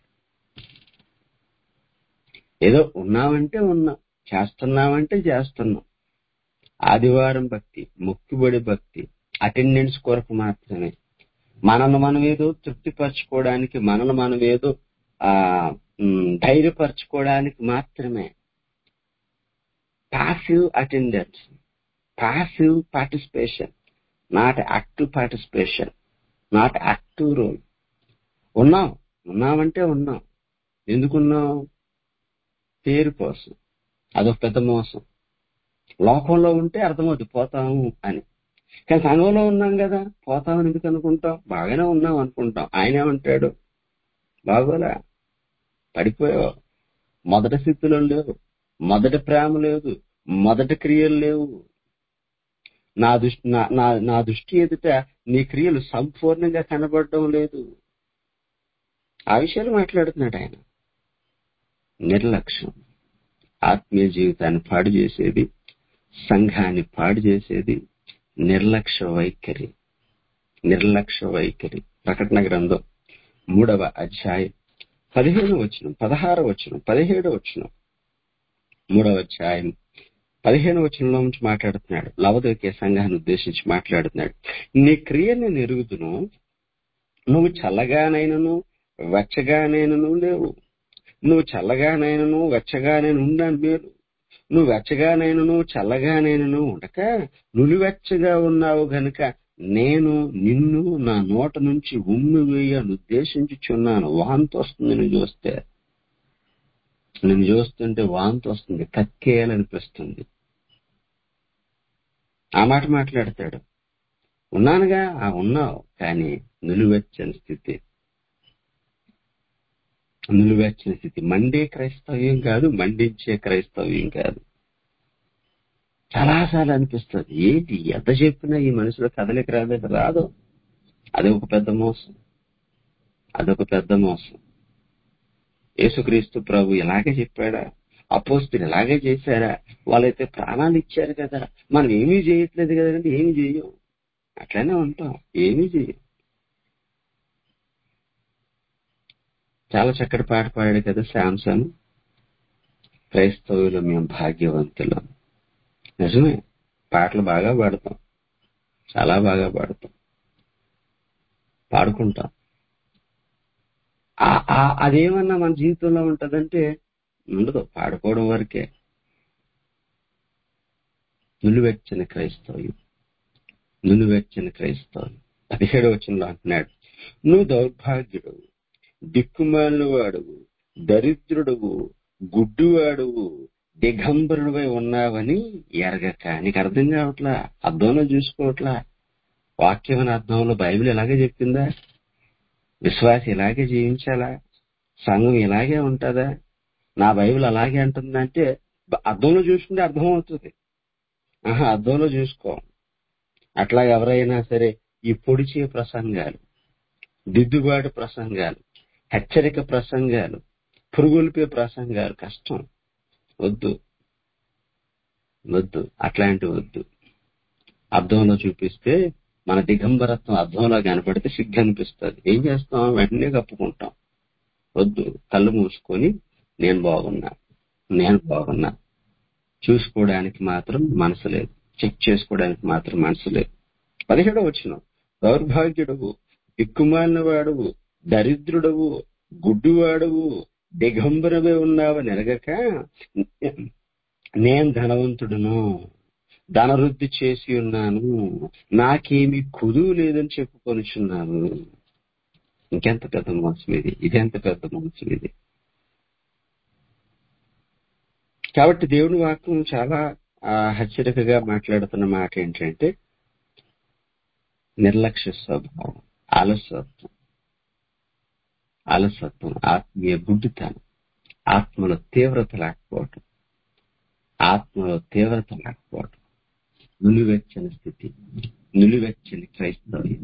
ఏదో ఉన్నామంటే ఉన్నాం చేస్తున్నామంటే చేస్తున్నాం ఆదివారం భక్తి మొక్కుబడి భక్తి అటెండెన్స్ కొరకు మాత్రమే మనల్ని మనం ఏదో తృప్తిపరచుకోవడానికి మనల్ని మనం ఏదో ఆ ఉమ్, ధైర్యపరచుకోవడానికి మాత్రమే passive attendance passive participation not active participation not active role ఉన్నాం ఉన్నామంటే ఉన్నాం ఎందుకున్నాం పేరు కోసం అదొక పెద్ద మోసం లోకంలో ఉంటే అర్థమవుతుంది పోతాము అని కానీ సంఘంలో ఉన్నాం కదా పోతామని ఎందుకు అనుకుంటాం బాగానే ఉన్నాం అనుకుంటాం ఆయన ఏమంటాడు బాగోలా పడిపోయావు మొదటి స్థితిలో లేవు మొదటి ప్రేమ లేదు మొదటి క్రియలు లేవు నా దృష్టి నా నా- నా దృష్టి ఎదుట నీ క్రియలు సంపూర్ణంగా కనబడడం లేదు ఆ విషయాలు మాట్లాడుతున్నాడు ఆయన నిర్లక్ష్యం ఆత్మీయ జీవితాన్ని పాడు చేసేది సంఘాన్ని పాడు చేసేది నిర్లక్ష్య వైఖరి నిర్లక్ష్య వైఖరి ప్రకటన గ్రంథం మూడవ అధ్యాయం పదిహేను వచనం పదహారు వచనం పదిహేడు వచనం మూడవ అధ్యాయం పదిహేను వచనంలో నుంచి మాట్లాడుతున్నాడు లవదోకే సంఘాన్ని ఉద్దేశించి మాట్లాడుతున్నాడు నీ క్రియని నెరుగుదును నువ్వు చల్లగానైనను వెచ్చగానైనను లేవు నువ్వు చల్లగానైనను వెచ్చగానైనా ఉండాలి మేలు నువ్వు వెచ్చగానైనను చల్లగానైనను ఉండక నులివెచ్చగా ఉన్నావు గనుక నేను నిన్ను నా నోట నుంచి ఉమ్మి వేయాలని ఉద్దేశించుచున్నాను వాంతి వస్తుంది నిన్ను చూస్తే నిన్ను చూస్తుంటే వాంతి వస్తుంది కక్కేయాలనిపిస్తుంది ఆ మాట మాట్లాడతాడు ఉన్నానుగా ఆ ఉన్నావు కానీ నిలువెచ్చని స్థితి నిలువెచ్చని స్థితి మండే క్రైస్తవ్యం కాదు మండించే క్రైస్తవ్యం కాదు చాలాసార్లు అనిపిస్తుంది ఏంటి ఎంత చెప్పినా ఈ మనుషుల కదలిక రాదే రాదు అది ఒక పెద్ద మోసం అదొక పెద్ద మోసం యేసుక్రీస్తు ప్రభు ఇలాగే చెప్పాడా అపోస్తులు ఇలాగే చేశారా వాళ్ళైతే ప్రాణాలు ఇచ్చారు కదా మనం ఏమీ చేయట్లేదు కదండి ఏమి చేయం అట్లనే ఉంటాం ఏమీ చేయం చాలా చక్కటి పాట పాడాడు కదా శాంసన్ క్రైస్తవులు మేము భాగ్యవంతులం నిజమే పాటలు బాగా పాడతాం చాలా బాగా పాడతాం పాడుకుంటాం ఆ- ఆ- అదేమన్నా మన జీవితంలో ఉంటదంటే ఉండదు పాడుకోవడం వరకే నులివెచ్చని క్రైస్తవ్యం నులివెచ్చని క్రైస్తవ్యం పదిహేడు వచనంలో అంటున్నాడు నువ్వు దౌర్భాగ్యుడవు దిక్కుమాలిన వాడువు దరిద్రుడువు గుడ్డివాడువు దిగంబరుడివై ఉన్నావని ఎరగక నీకు అర్థం కావట్లా అర్థంలో చూసుకోవట్లా వాక్యం అనే అర్థంలో బైబిల్ ఎలాగే చెప్పిందా విశ్వాసి ఇలాగే జీవించాలా సంఘం ఇలాగే ఉంటుందా నా బైబిల్ అలాగే అంటుందంటే బ- అర్థంలో చూసుకుంటే అర్థం అవుతుంది ఆహా అర్థంలో చూసుకో అట్లా ఎవరైనా సరే ఈ పొడిచే ప్రసంగాలు దిద్దుబాటు ప్రసంగాలు హెచ్చరిక ప్రసంగాలు పురుగుల్పే ప్రసంగాలు కష్టం వద్దు వద్దు అట్లాంటివి వద్దు అర్థంలో చూపిస్తే మన దిగంబరత్వం అర్థంలో కనపడితే సిగ్గు అనిపిస్తుంది ఏం చేస్తాం వెంటనే కప్పుకుంటాం వద్దు కళ్ళు మూసుకొని నేను బాగున్నా నేను బాగున్నా చూసుకోవడానికి మాత్రం మనసు లేదు చెక్ చేసుకోవడానికి మాత్రం మనసు లేదు పదిహేడవ వచ్చిన దౌర్భాగ్యుడవు దిక్కుమాలిన వాడువు దరిద్రుడవు గుడ్డివాడువు దిగంబరమే ఉన్నావు నెరగక నేను ధనవంతుడును ధనవృద్ధి చేసి ఉన్నాను నాకేమీ కుదువు లేదని చెప్పుకొనిచున్నాను ఇంకెంత పెద్ద మోసం ఇది ఇదెంత పెద్ద మోసం ఇది కాబట్టి దేవుని వాక్యం చాలా ఆ, హెచ్చరికగా మాట్లాడుతున్న మాట ఏంటంటే నిర్లక్ష్య స్వభావం ఆలస్యత్వం అలసత్వం ఆత్మీయ గుడ్డితనం ఆత్మలో తీవ్రత లేకపోవటం ఆత్మలో తీవ్రత లేకపోవటం నులివెచ్చని స్థితి నులివెచ్చని క్రైస్తవ్యం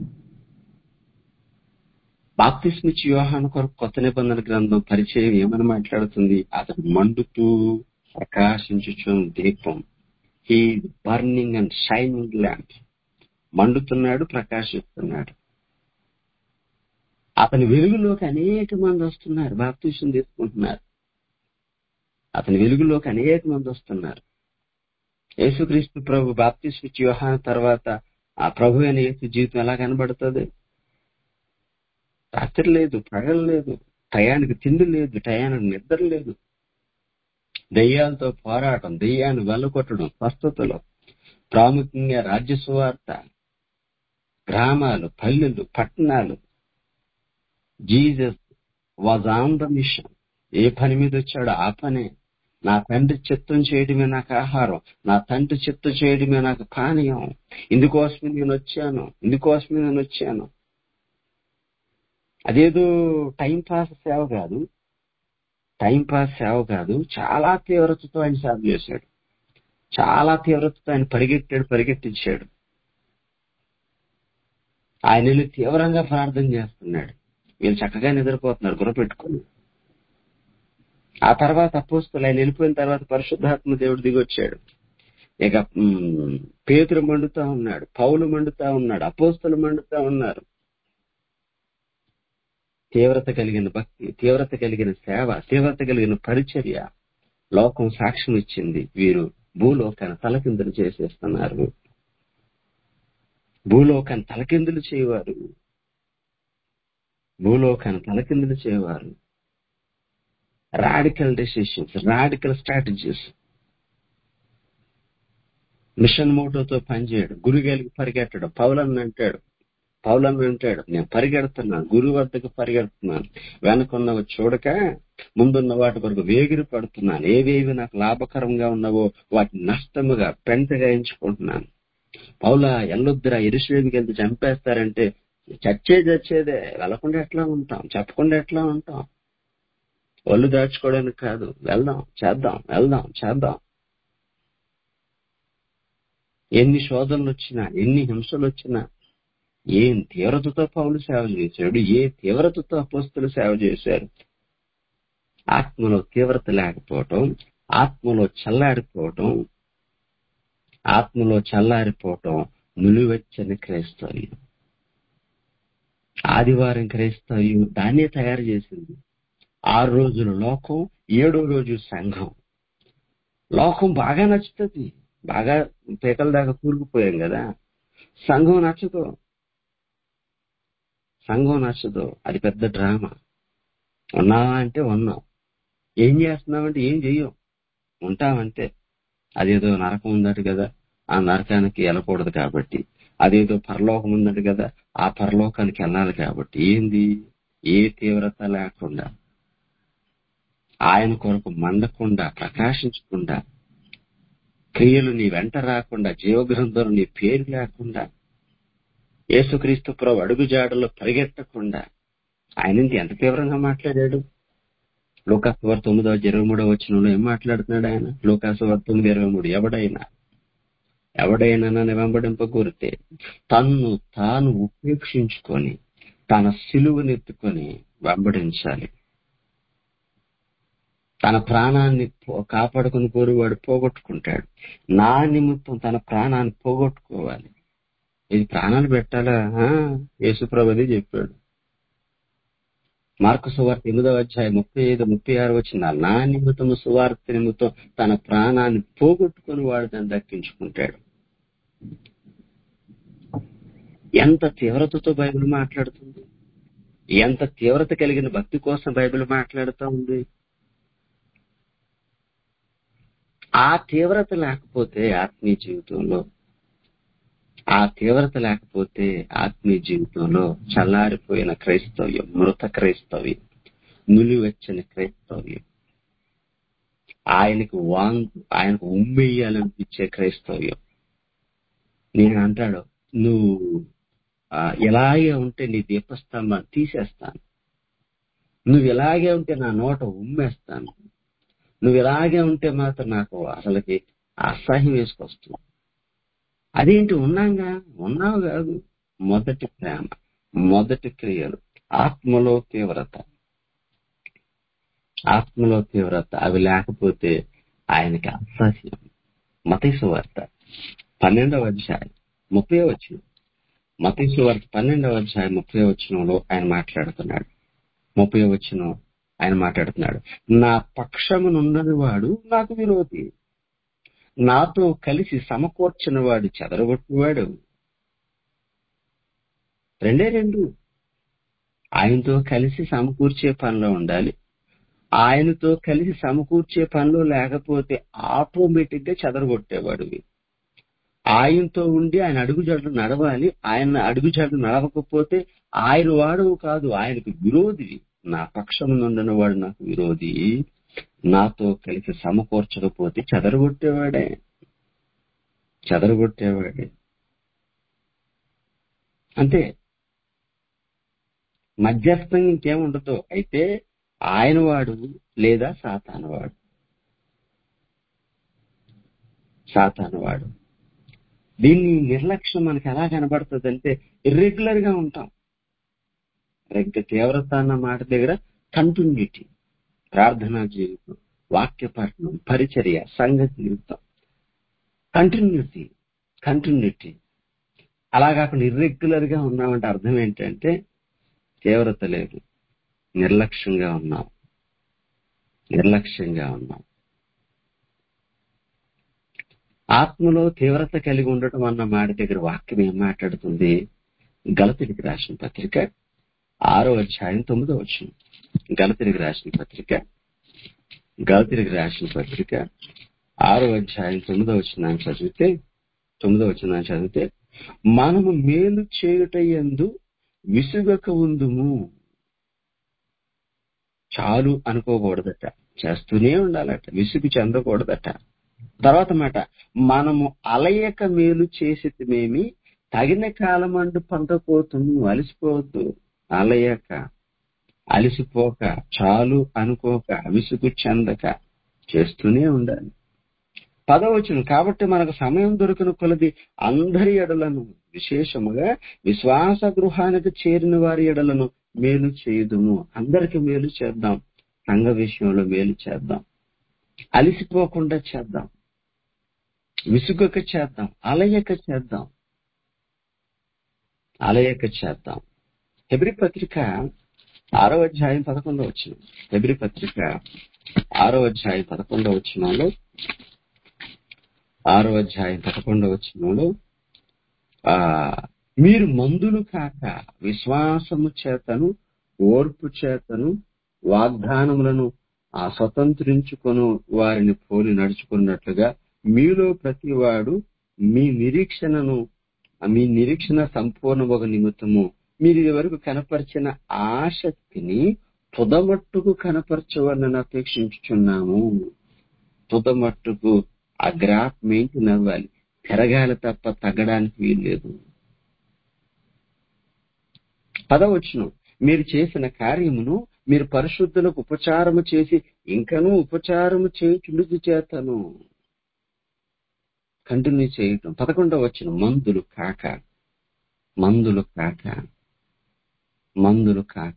బాప్తిస్మిచ్చి యోహాను కొరకు కొత్త నిబంధన గ్రంథం పరిచయం ఏమని మాట్లాడుతుంది అతడు మండుతూ ప్రకాశించుచున్న దీపం he burning and shining lamp మండుతున్నాడు ప్రకాశిస్తున్నాడు అతని వెలుగులోకి అనేక మంది వస్తున్నారు బాప్తీసం తీసుకుంటున్నారు అతని వెలుగులోకి అనేక మంది వస్తున్నారు యేసుక్రీస్తు ప్రభు బాప్తిస్మ యోహాన్ తర్వాత ఆ ప్రభు అయిన యేసు జీవితం ఎలా కనబడుతుంది రాత్రి లేదు పగలు లేదు టయానికి తిండి లేదు టయానికి నిద్ర లేదు దెయ్యాలతో పోరాటం దెయ్యాన్ని వెళ్ళగొట్టడం స్వస్థతలో ప్రాముఖ్యంగా రాజ్య సువార్త గ్రామాలు పల్లెలు పట్టణాలు Jesus was on the mission ఏ పని మీద వచ్చాడో ఆ పనే నా తండ్రి చిత్తం చేయడమే నాకు ఆహారం నా తండ్రి చిత్తం చేయడమే నాకు పానీయం ఇందుకోసమే నేను వచ్చాను ఇందుకోసమే నేను వచ్చాను అదేదో టైం పాస్ సేవ కాదు టైం పాస్ సేవ కాదు చాలా తీవ్రతతో ఆయన సేవ చేశాడు చాలా తీవ్రతతో ఆయన పరిగెట్టాడు పరిగెట్టించాడు ఆయన వెళ్ళి తీవ్రంగా ప్రార్థన చేస్తున్నాడు వీళ్ళు చక్కగా నిద్రపోతున్నారు గుర్రపెట్టుకుని ఆ తర్వాత అపోస్తులు ఆయన వెళ్ళిపోయిన తర్వాత పరిశుద్ధాత్మ దేవుడు దిగి వచ్చాడు ఇక మ్, పేతురు మండుతా ఉన్నాడు పౌలు మండుతా ఉన్నాడు అపోస్తులు మండుతా ఉన్నారు తీవ్రత కలిగిన భక్తి తీవ్రత కలిగిన సేవ తీవ్రత కలిగిన పరిచర్య లోకం సాక్ష్యం ఇచ్చింది వీరు భూలోకాన్ని తలకిందులు చేసేస్తున్నారు భూలోకాన్ని తలకిందులు చేయవారు భూలోకాన్ని తలకిందులు చేయవారు radical decisions radical strategies mission మోటోతో పనిచేయడు గురుగలికి పరిగెట్టడు పౌలన్ అంటాడు పౌలన్ అంటాడు నేను పరిగెడుతున్నాను గురువు వద్దకు పరిగెడుతున్నాను వెనకున్నవి చూడక ముందున్న వాటి వరకు వేగిరి పడుతున్నాను ఏవేవి నాకు లాభకరంగా ఉన్నావో వాటిని నష్టముగా పెంటగా ఎంచుకుంటున్నాను పౌల ఎల్లొద్దురా ఎరుశ్లేమికి వెళ్తే చంపేస్తారంటే చచ్చే చచ్చేదే వెళ్లకుండా ఎట్లా ఉంటాం చెప్పకుండా ఎట్లా ఉంటాం ఒళ్ళు దాచుకోవడానికి కాదు వెళ్దాం చేద్దాం వెళ్దాం చేద్దాం ఎన్ని శోధనలు వచ్చినా ఎన్ని హింసలు వచ్చినా ఏం తీవ్రతతో పౌలు సేవ చేశాడు ఏ తీవ్రతతో అపోస్తులు సేవ చేశారు ఆత్మలో తీవ్రత లేకపోవటం ఆత్మలో చల్లారిపోవటం ఆత్మలో చల్లారిపోవటం నులివెచ్చని క్రైస్తవ్యం ఆదివారం క్రైస్తవ్యం దాన్నే తయారు చేసింది ఆరు రోజుల లోకం ఏడో రోజు సంఘం లోకం బాగా నచ్చుతుంది బాగా పీకల దాకా కూరుకుపోయాం కదా సంఘం నచ్చదు సంఘం నచ్చదు అది పెద్ద డ్రామా ఉన్నావా అంటే ఉన్నాం ఏం చేస్తున్నావంటే ఏం చెయ్యం ఉంటామంటే అదేదో నరకం ఉందట కదా ఆ నరకానికి వెళ్ళకూడదు కాబట్టి అదేదో పరలోకం ఉందట కదా ఆ పరలోకానికి వెళ్ళాలి కాబట్టి ఏంది ఏ తీవ్రత లేకుండా ఆయన కొరకు మండకుండా ప్రకాశించకుండా క్రియలు నీ వెంట రాకుండా జీవగ్రంథంలో నీ పేరు లేకుండా యేసుక్రీస్తు ప్రభు అడుగుజాడలో పరిగెత్తకుండా ఆయన ఇంత ఎంత తీవ్రంగా మాట్లాడాడు లోకాసు వారు తొమ్మిదవ ఇరవై మూడవ వచ్చినంలో ఏం మాట్లాడుతున్నాడు ఆయన లోకాసు వారు తొమ్మిది ఇరవై మూడు ఎవడైనా ఎవడైనా నన్ను వెంబడింపకూరితే తన్ను తాను ఉపేక్షించుకొని తన సిలువనెత్తుకొని వెంబడించాలి తన ప్రాణాన్ని పో- కాపాడుకుని కోరువాడు పోగొట్టుకుంటాడు నా నిమిత్తం తన ప్రాణాన్ని పోగొట్టుకోవాలి ఇది ప్రాణాలు పెట్టాలా ఆ, యేసుప్రభు అదే చెప్పాడు మార్కు సువార్త ఎనిమిదవ అధ్యాయం ముప్పై ఐదు ముప్పై ఆరు వచ్చిన నా నిమిత్తం సువార్త నిమిత్తం తన ప్రాణాన్ని పోగొట్టుకుని వాడు దాన్ని దక్కించుకుంటాడు ఎంత తీవ్రతతో బైబిల్ మాట్లాడుతుంది ఎంత తీవ్రత కలిగిన భక్తి కోసం బైబిల్ మాట్లాడుతూ ఉంది ఆ తీవ్రత లేకపోతే ఆత్మీయ జీవితంలో ఆ తీవ్రత లేకపోతే ఆత్మీయ జీవితంలో చల్లారిపోయిన క్రైస్తవ్యం మృత క్రైస్తవ్యం నులివెచ్చని క్రైస్తవ్యం ఆయనకు వాంగ్ ఆయనకు ఉమ్మేయాలనిపించే క్రైస్తవ్యం నేను అంటాడు నువ్వు ఆ, ఇలాగే ఉంటే నీ దీపస్తంభాన్ని తీసేస్తాను నువ్వు ఇలాగే ఉంటే నా నోట ఉమ్మేస్తాను నువ్వు ఇలాగే ఉంటే మాత్రం నాకు అసలుకి అసహ్యం వేసుకొస్తుంది అదేంటి ఉన్నాగా ఉన్నావు కాదు మొదటి ప్రేమ మొదటి క్రియలు ఆత్మలో తీవ్రత ఆత్మలో తీవ్రత అవి లేకపోతే ఆయనకి అసహ్యం మతీసు వార్త పన్నెండవ అధ్యాయం ముప్పై వచ్చిన మతీసు వార్త పన్నెండవ అధ్యాయం ముప్పై వచ్చినంలో ఆయన మాట్లాడుతున్నాడు ముప్పై వచ్చిన ఆయన మాట్లాడుతున్నాడు నా పక్షమునున్నది వాడు నాకు విరోధి నాతో కలిసి సమకూర్చిన వాడు చెదరగొట్టువాడు రెండే రెండు ఆయనతో కలిసి సమకూర్చే పనిలో ఉండాలి ఆయనతో కలిసి సమకూర్చే పనిలో లేకపోతే ఆటోమేటిక్ గా చెదరగొట్టేవాడు ఆయనతో ఉండి ఆయన అడుగుజాడలు నడవాలి ఆయన అడుగుజాడలు నడవకపోతే ఆయన వాడు కాదు ఆయనకు విరోధి నా పక్షం నుండిన వాడు నాకు విరోధి నాతో కలిసి సమకూర్చకపోతే చెదరగొట్టేవాడే చెదరగొట్టేవాడే అంతే మధ్యస్థం ఇంకేముండదు అయితే ఆయన వాడు లేదా సాతానవాడు సాతానవాడు దీన్ని నిర్లక్ష్యం మనకి ఎలా కనబడుతుంది అంటే ఇర్రెగ్యులర్ గా ఉంటాం రెగ్గ తీవ్రత అన్న మాట దగ్గర కంటిన్యూటీ ప్రార్థనా జీవితం వాక్య పఠనం పరిచర్య సంఘ జీవితం కంటిన్యూటీ కంటిన్యూటీ అలా కాకుండా ఇర్రెగ్యులర్ గా ఉన్నామంటే అర్థం ఏంటంటే తీవ్రత లేదు నిర్లక్ష్యంగా ఉన్నాం నిర్లక్ష్యంగా ఉన్నాం ఆత్మలో తీవ్రత కలిగి ఉండటం అన్న మాట దగ్గర వాక్యం ఏం మాట్లాడుతుంది గలతిరికి రాసిన పత్రిక ఆరో అధ్యాయం తొమ్మిదో వచ్చిన గలతిరికి రాసిన పత్రిక గలతిరికి రాసిన పత్రిక ఆరో అధ్యాయం తొమ్మిదో వచ్చిన చదివితే తొమ్మిదో వచ్చిన చదివితే మనము మేలు చేయుట ఎందు విసుగక ఉందుము చాలు అనుకోకూడదట చేస్తూనే ఉండాలట విసుగు చెందకూడదట తర్వాత మాట మనము అలయక మేలు చేసేమేమి తగిన కాలం అంటూ పంటపోతుము అలసిపోవద్దు అలయక అలసిపోక చాలు అనుకోక విసుగు చెందక చేస్తూనే ఉండాలి పదవచ్చును కాబట్టి మనకు సమయం దొరికిన కొలది అందరి ఎడలను విశేషముగా విశ్వాస గృహానికి చేరిన వారి ఎడలను మేలు చేయుదుము అందరికి మేలు చేద్దాం సంఘ విషయంలో మేలు చేద్దాం అలిసిపోకుండా చేద్దాం విసుగక చేద్దాం అలయక చేద్దాం అలయక చేద్దాం హెబ్రి పత్రిక ఆరో అధ్యాయం పదకొండో వచ్చిన హెబ్రి పత్రిక ఆరో అధ్యాయం పదకొండో వచ్చినాలో ఆరో అధ్యాయం పదకొండో వచ్చినాలో ఆ మీరు మందులు కాక విశ్వాసము చేతను ఓర్పు చేతను వాగ్దానములను ఆ స్వతంత్రించుకొను వారిని పోలి నడుచుకున్నట్లుగా మీలో ప్రతివాడు మీ నిరీక్షణను మీ నిరీక్షణ సంపూర్ణ ఒక నిమిత్తము మీరు ఇది వరకు కనపరిచిన ఆసక్తిని తుదమట్టుకు కనపరచవాలని అపేక్షించుచున్నాము తుదమట్టుకు ఆ గ్రాఫ్ మెయింటైన్ అవ్వాలి పెరగాలి తప్ప తగ్గడానికి వీల్లేదు పదవచ్చును మీరు చేసిన కార్యమును మీరు పరిశుద్ధులకు ఉపచారము చేసి ఇంకనూ ఉపచారము చేయుచుండుకు చేతను కంటిన్యూ చేయటం పదకొండవ వచ్చిన మందులు కాక మందులు కాక మందులు కాక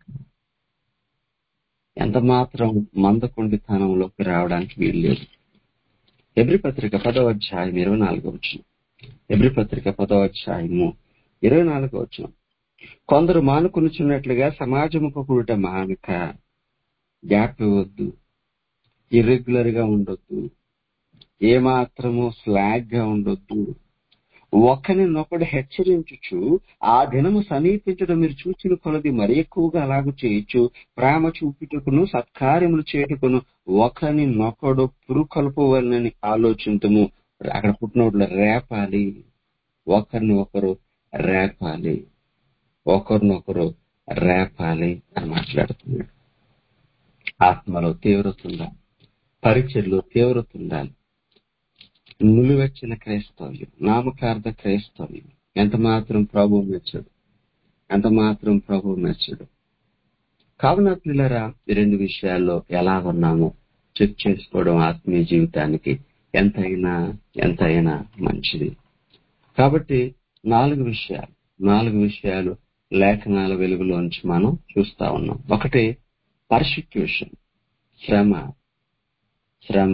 ఎంత మాత్రం మందకొండితనంలోకి రావడానికి వీల్లేదు ఎబ్రి పత్రిక పదవ అధ్యాయం ఇరవై నాలుగో వచ్చిన ఎబ్రి పత్రిక పదవ అధ్యాయము ఇరవై నాలుగో వచ్చిన కొందరు మానుకొనుచున్నట్లుగా సమాజముకు కూడట మానక గ్యాప్ ఇవ్వద్దు ఇర్రెగ్యులర్ గా ఉండొద్దు ఏమాత్రము స్లాగ్ గా ఉండొద్దు ఒకరినొకడు హెచ్చరించుచు ఆ దినము సమీపించడం మీరు చూసిన కొలది మరి ఎక్కువగా అలాగూ చేయొచ్చు ప్రేమ చూపుటకును సత్కార్యములు చేయుటకును ఒకరినొకడు పురుకొల్పవలనని ఆలోచించము అక్కడ పుట్టినోట్లు రేపాలి ఒకరిని ఒకరు రేపాలి ఒకరినొకరు రేపాలి అని మాట్లాడుతున్నాడు ఆత్మలో తీవ్రత ఉండాలి పరిచయలో తీవ్రత ఉండాలి నులివెచ్చిన క్రైస్తవ్యం నామకార్థ క్రైస్తవ్యం ఎంత మాత్రం ప్రభు మెచ్చడు ఎంత మాత్రం ప్రభు మెచ్చడు కావున పిల్లరా ఈ రెండు విషయాల్లో ఎలా ఉన్నామో చెక్ చేసుకోవడం ఆత్మీయ జీవితానికి ఎంతైనా ఎంతైనా మంచిది కాబట్టి నాలుగు విషయాలు నాలుగు విషయాలు లేఖనాల వెలుగులోంచి మనం చూస్తా ఉన్నాం ఒకటి పర్సిక్యూషన్ శ్రమ శ్రమ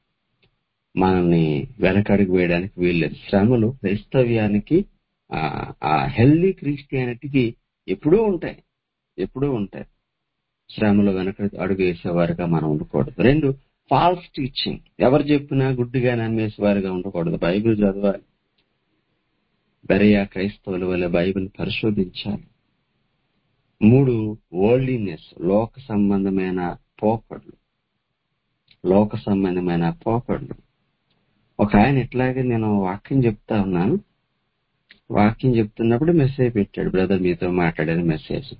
మనల్ని వెనకడుగు వేయడానికి వీల్లేదు శ్రమలు క్రైస్తవ్యానికి ఆ హెల్దీ క్రిస్టియానిటీకి ఎప్పుడూ ఉంటాయి ఎప్పుడూ ఉంటాయి శ్రమలు వెనక అడుగు వేసేవారుగా మనం ఉండకూడదు రెండు ఫాల్స్ టీచింగ్ ఎవరు చెప్పినా గుడ్డిగా నమ్మేసేవారుగా ఉండకూడదు బైబిల్ చదవాలి బెరయా క్రైస్తవుల వల్ల బైబిల్ పరిశోధించాలి మూడు వరల్డ్లీనెస్ లోక సంబంధమైన పోకడ్లు లోక సంబంధమైన పోకడ్లు ఒక ఆయన ఇట్లాగే నేను వాక్యం చెప్తా ఉన్నాను వాక్యం చెప్తున్నప్పుడు మెసేజ్ పెట్టాడు బ్రదర్ మీతో మాట్లాడాను మెసేజ్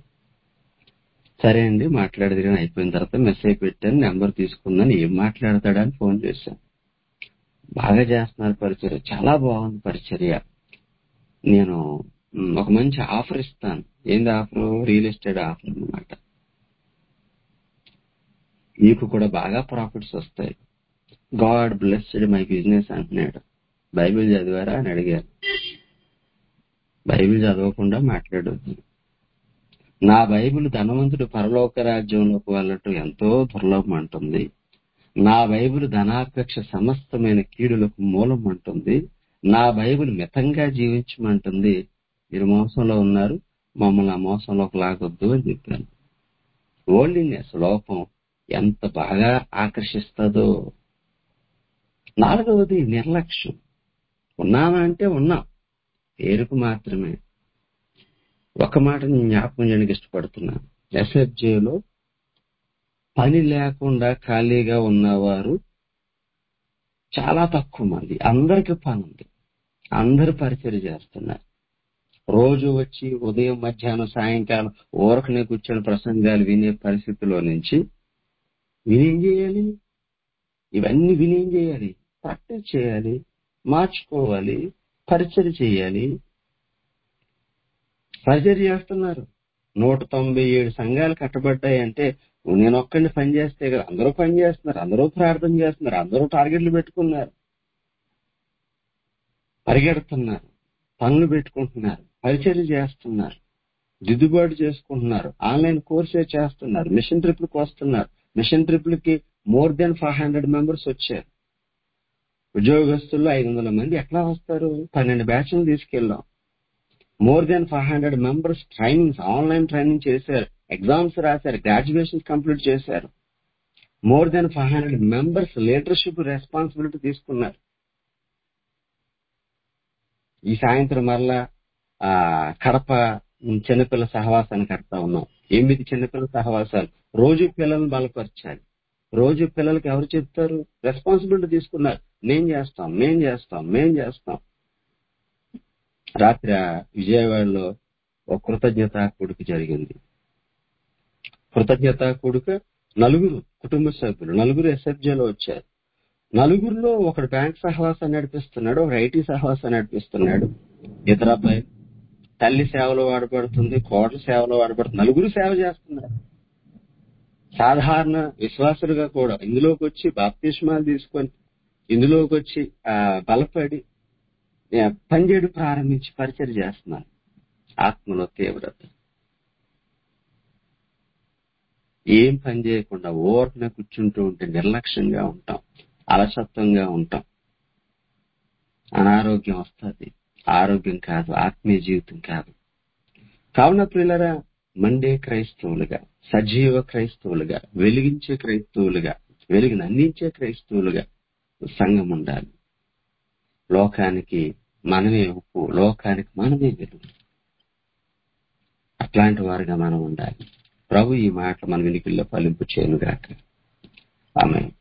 సరే అండి మాట్లాడేది కానీ అయిపోయిన తర్వాత మెసేజ్ పెట్టాను నెంబర్ తీసుకుందని ఏం మాట్లాడతాడని ఫోన్ చేశాను బాగా చేస్తున్నారు పరిచర్య చాలా బాగుంది పరిచర్య నేను ఒక మంచి ఆఫర్ ఇస్తాను ఏంది ఆఫర్ రియల్ ఎస్టేట్ ఆఫర్ అనమాట నీకు కూడా బాగా ప్రాఫిట్స్ వస్తాయి గాడ్ బ్లెస్డ్ మై బిజినెస్ అంటున్నాడు బైబిల్ చదివారా అని అడిగారు బైబిల్ చదవకుండా మాట్లాడొద్దు నా బైబిల్ ధనవంతుడు పరలోక రాజ్యంలోకి వెళ్ళటం ఎంతో దుర్లభం అంటుంది నా బైబిల్ ధనాపేక్ష సమస్తమైన కీడులకు మూలం అంటుంది నా బైబిల్ మితంగా జీవించమంటుంది మీరు మోసంలో ఉన్నారు మమ్మల్ని ఆ మోసంలోకి లాగొద్దు అని చెప్పాను ఓల్డింగ్నెస్ లోపం ఎంత బాగా ఆకర్షిస్తుందో నాలుగవది నిర్లక్ష్యం ఉన్నామా అంటే ఉన్నాం పేరుకు మాత్రమే ఒక మాట నేను జ్ఞాపకం చేయడానికి ఇష్టపడుతున్నాను ఎస్ఎఫ్జేలో పని లేకుండా ఖాళీగా ఉన్నవారు చాలా తక్కువ మంది అందరికి పని ఉంది అందరు పరిచయం చేస్తున్నారు రోజు వచ్చి ఉదయం మధ్యాహ్నం సాయంకాలం ఊరకనే కూర్చొని ప్రసంగాలు వినే పరిస్థితిలో నుంచి వినేం చేయాలి ఇవన్నీ వినేం చేయాలి ప్రాక్టీస్ చేయాలి మార్చుకోవాలి పరిచయం చేయాలి పరిచయం చేస్తున్నారు నూట తొంభై ఏడు సంఘాలు కట్టబడ్డాయి అంటే నేను ఒక్కడిని పని చేస్తే కదా అందరూ పని చేస్తున్నారు అందరూ ప్రార్థన చేస్తున్నారు అందరూ టార్గెట్లు పెట్టుకున్నారు పరిగెడుతున్నారు పనులు పెట్టుకుంటున్నారు పరిచయం చేస్తున్నారు దిద్దుబాటు చేసుకుంటున్నారు ఆన్లైన్ కోర్సే చేస్తున్నారు మిషన్ ట్రిప్లకు వస్తున్నారు మిషన్ ట్రిప్లకి more than five hundred members వచ్చారు ఉద్యోగస్తుల్లో ఐదు వందల మంది ఎట్లా వస్తారు పన్నెండు బ్యాచ్లు తీసుకెళ్ళాం more than five hundred members trainings online training చేశారు ఎగ్జామ్స్ రాశారు గ్రాడ్యుయేషన్ కంప్లీట్ చేశారు more than five hundred members leadership responsibility తీసుకున్నారు ఈ సాయంత్రం మరలా ఆ కడప చిన్నపిల్ల సహవాసాన్ని కడతా ఉన్నాం ఎనిమిది చిన్నపిల్లల సహవాసాలు రోజు పిల్లల్ని బలపరచాలి రోజు పిల్లలకి ఎవరు చెప్తారు రెస్పాన్సిబిలిటీ తీసుకున్నారు మేం చేస్తాం మేం చేస్తాం మేం చేస్తాం రాత్రి విజయవాడలో ఒక కృతజ్ఞత కొడుకు జరిగింది కృతజ్ఞత కొడుకు నలుగురు కుటుంబ సభ్యులు నలుగురు ఎస్ఎఫ్జేలో వచ్చారు నలుగురిలో ఒకడు బ్యాంక్ సహవాసాన్ని నడిపిస్తున్నాడు ఒక ఐటీ సహవాసాన్ని నడిపిస్తున్నాడు ఇతర అబ్బాయి తల్లి సేవలో వాడబడుతుంది కోడల సేవలో వాడబడుతుంది నలుగురు సేవ చేస్తున్నారు సాధారణ విశ్వాసులుగా కూడా ఇందులోకి వచ్చి బాప్తిష్మాలు తీసుకొని ఇందులోకి వచ్చి ఆ బలపడి పనిచేయడం ప్రారంభించి పరిచయం చేస్తున్నారు ఆత్మలో తీవ్రత ఏం పని చేయకుండా ఓర్న కూర్చుంటూ ఉంటే నిర్లక్ష్యంగా ఉంటాం అలసత్వంగా ఉంటాం అనారోగ్యం వస్తుంది ఆరోగ్యం కాదు ఆత్మీయ జీవితం కాదు కావున పిల్లరా మండే క్రైస్తవులుగా సజీవ క్రైస్తవులుగా వెలిగించే క్రైస్తవులుగా వెలుగును అందించే క్రైస్తవులుగా సంఘం ఉండాలి లోకానికి మనమే ఉప్పు లోకానికి మనమే వెలుగు అట్లాంటి వారుగా మనం ఉండాలి ప్రభు ఈ మాట మన వెనుకల్లో ఫలింపు చేయను గాక ఆమె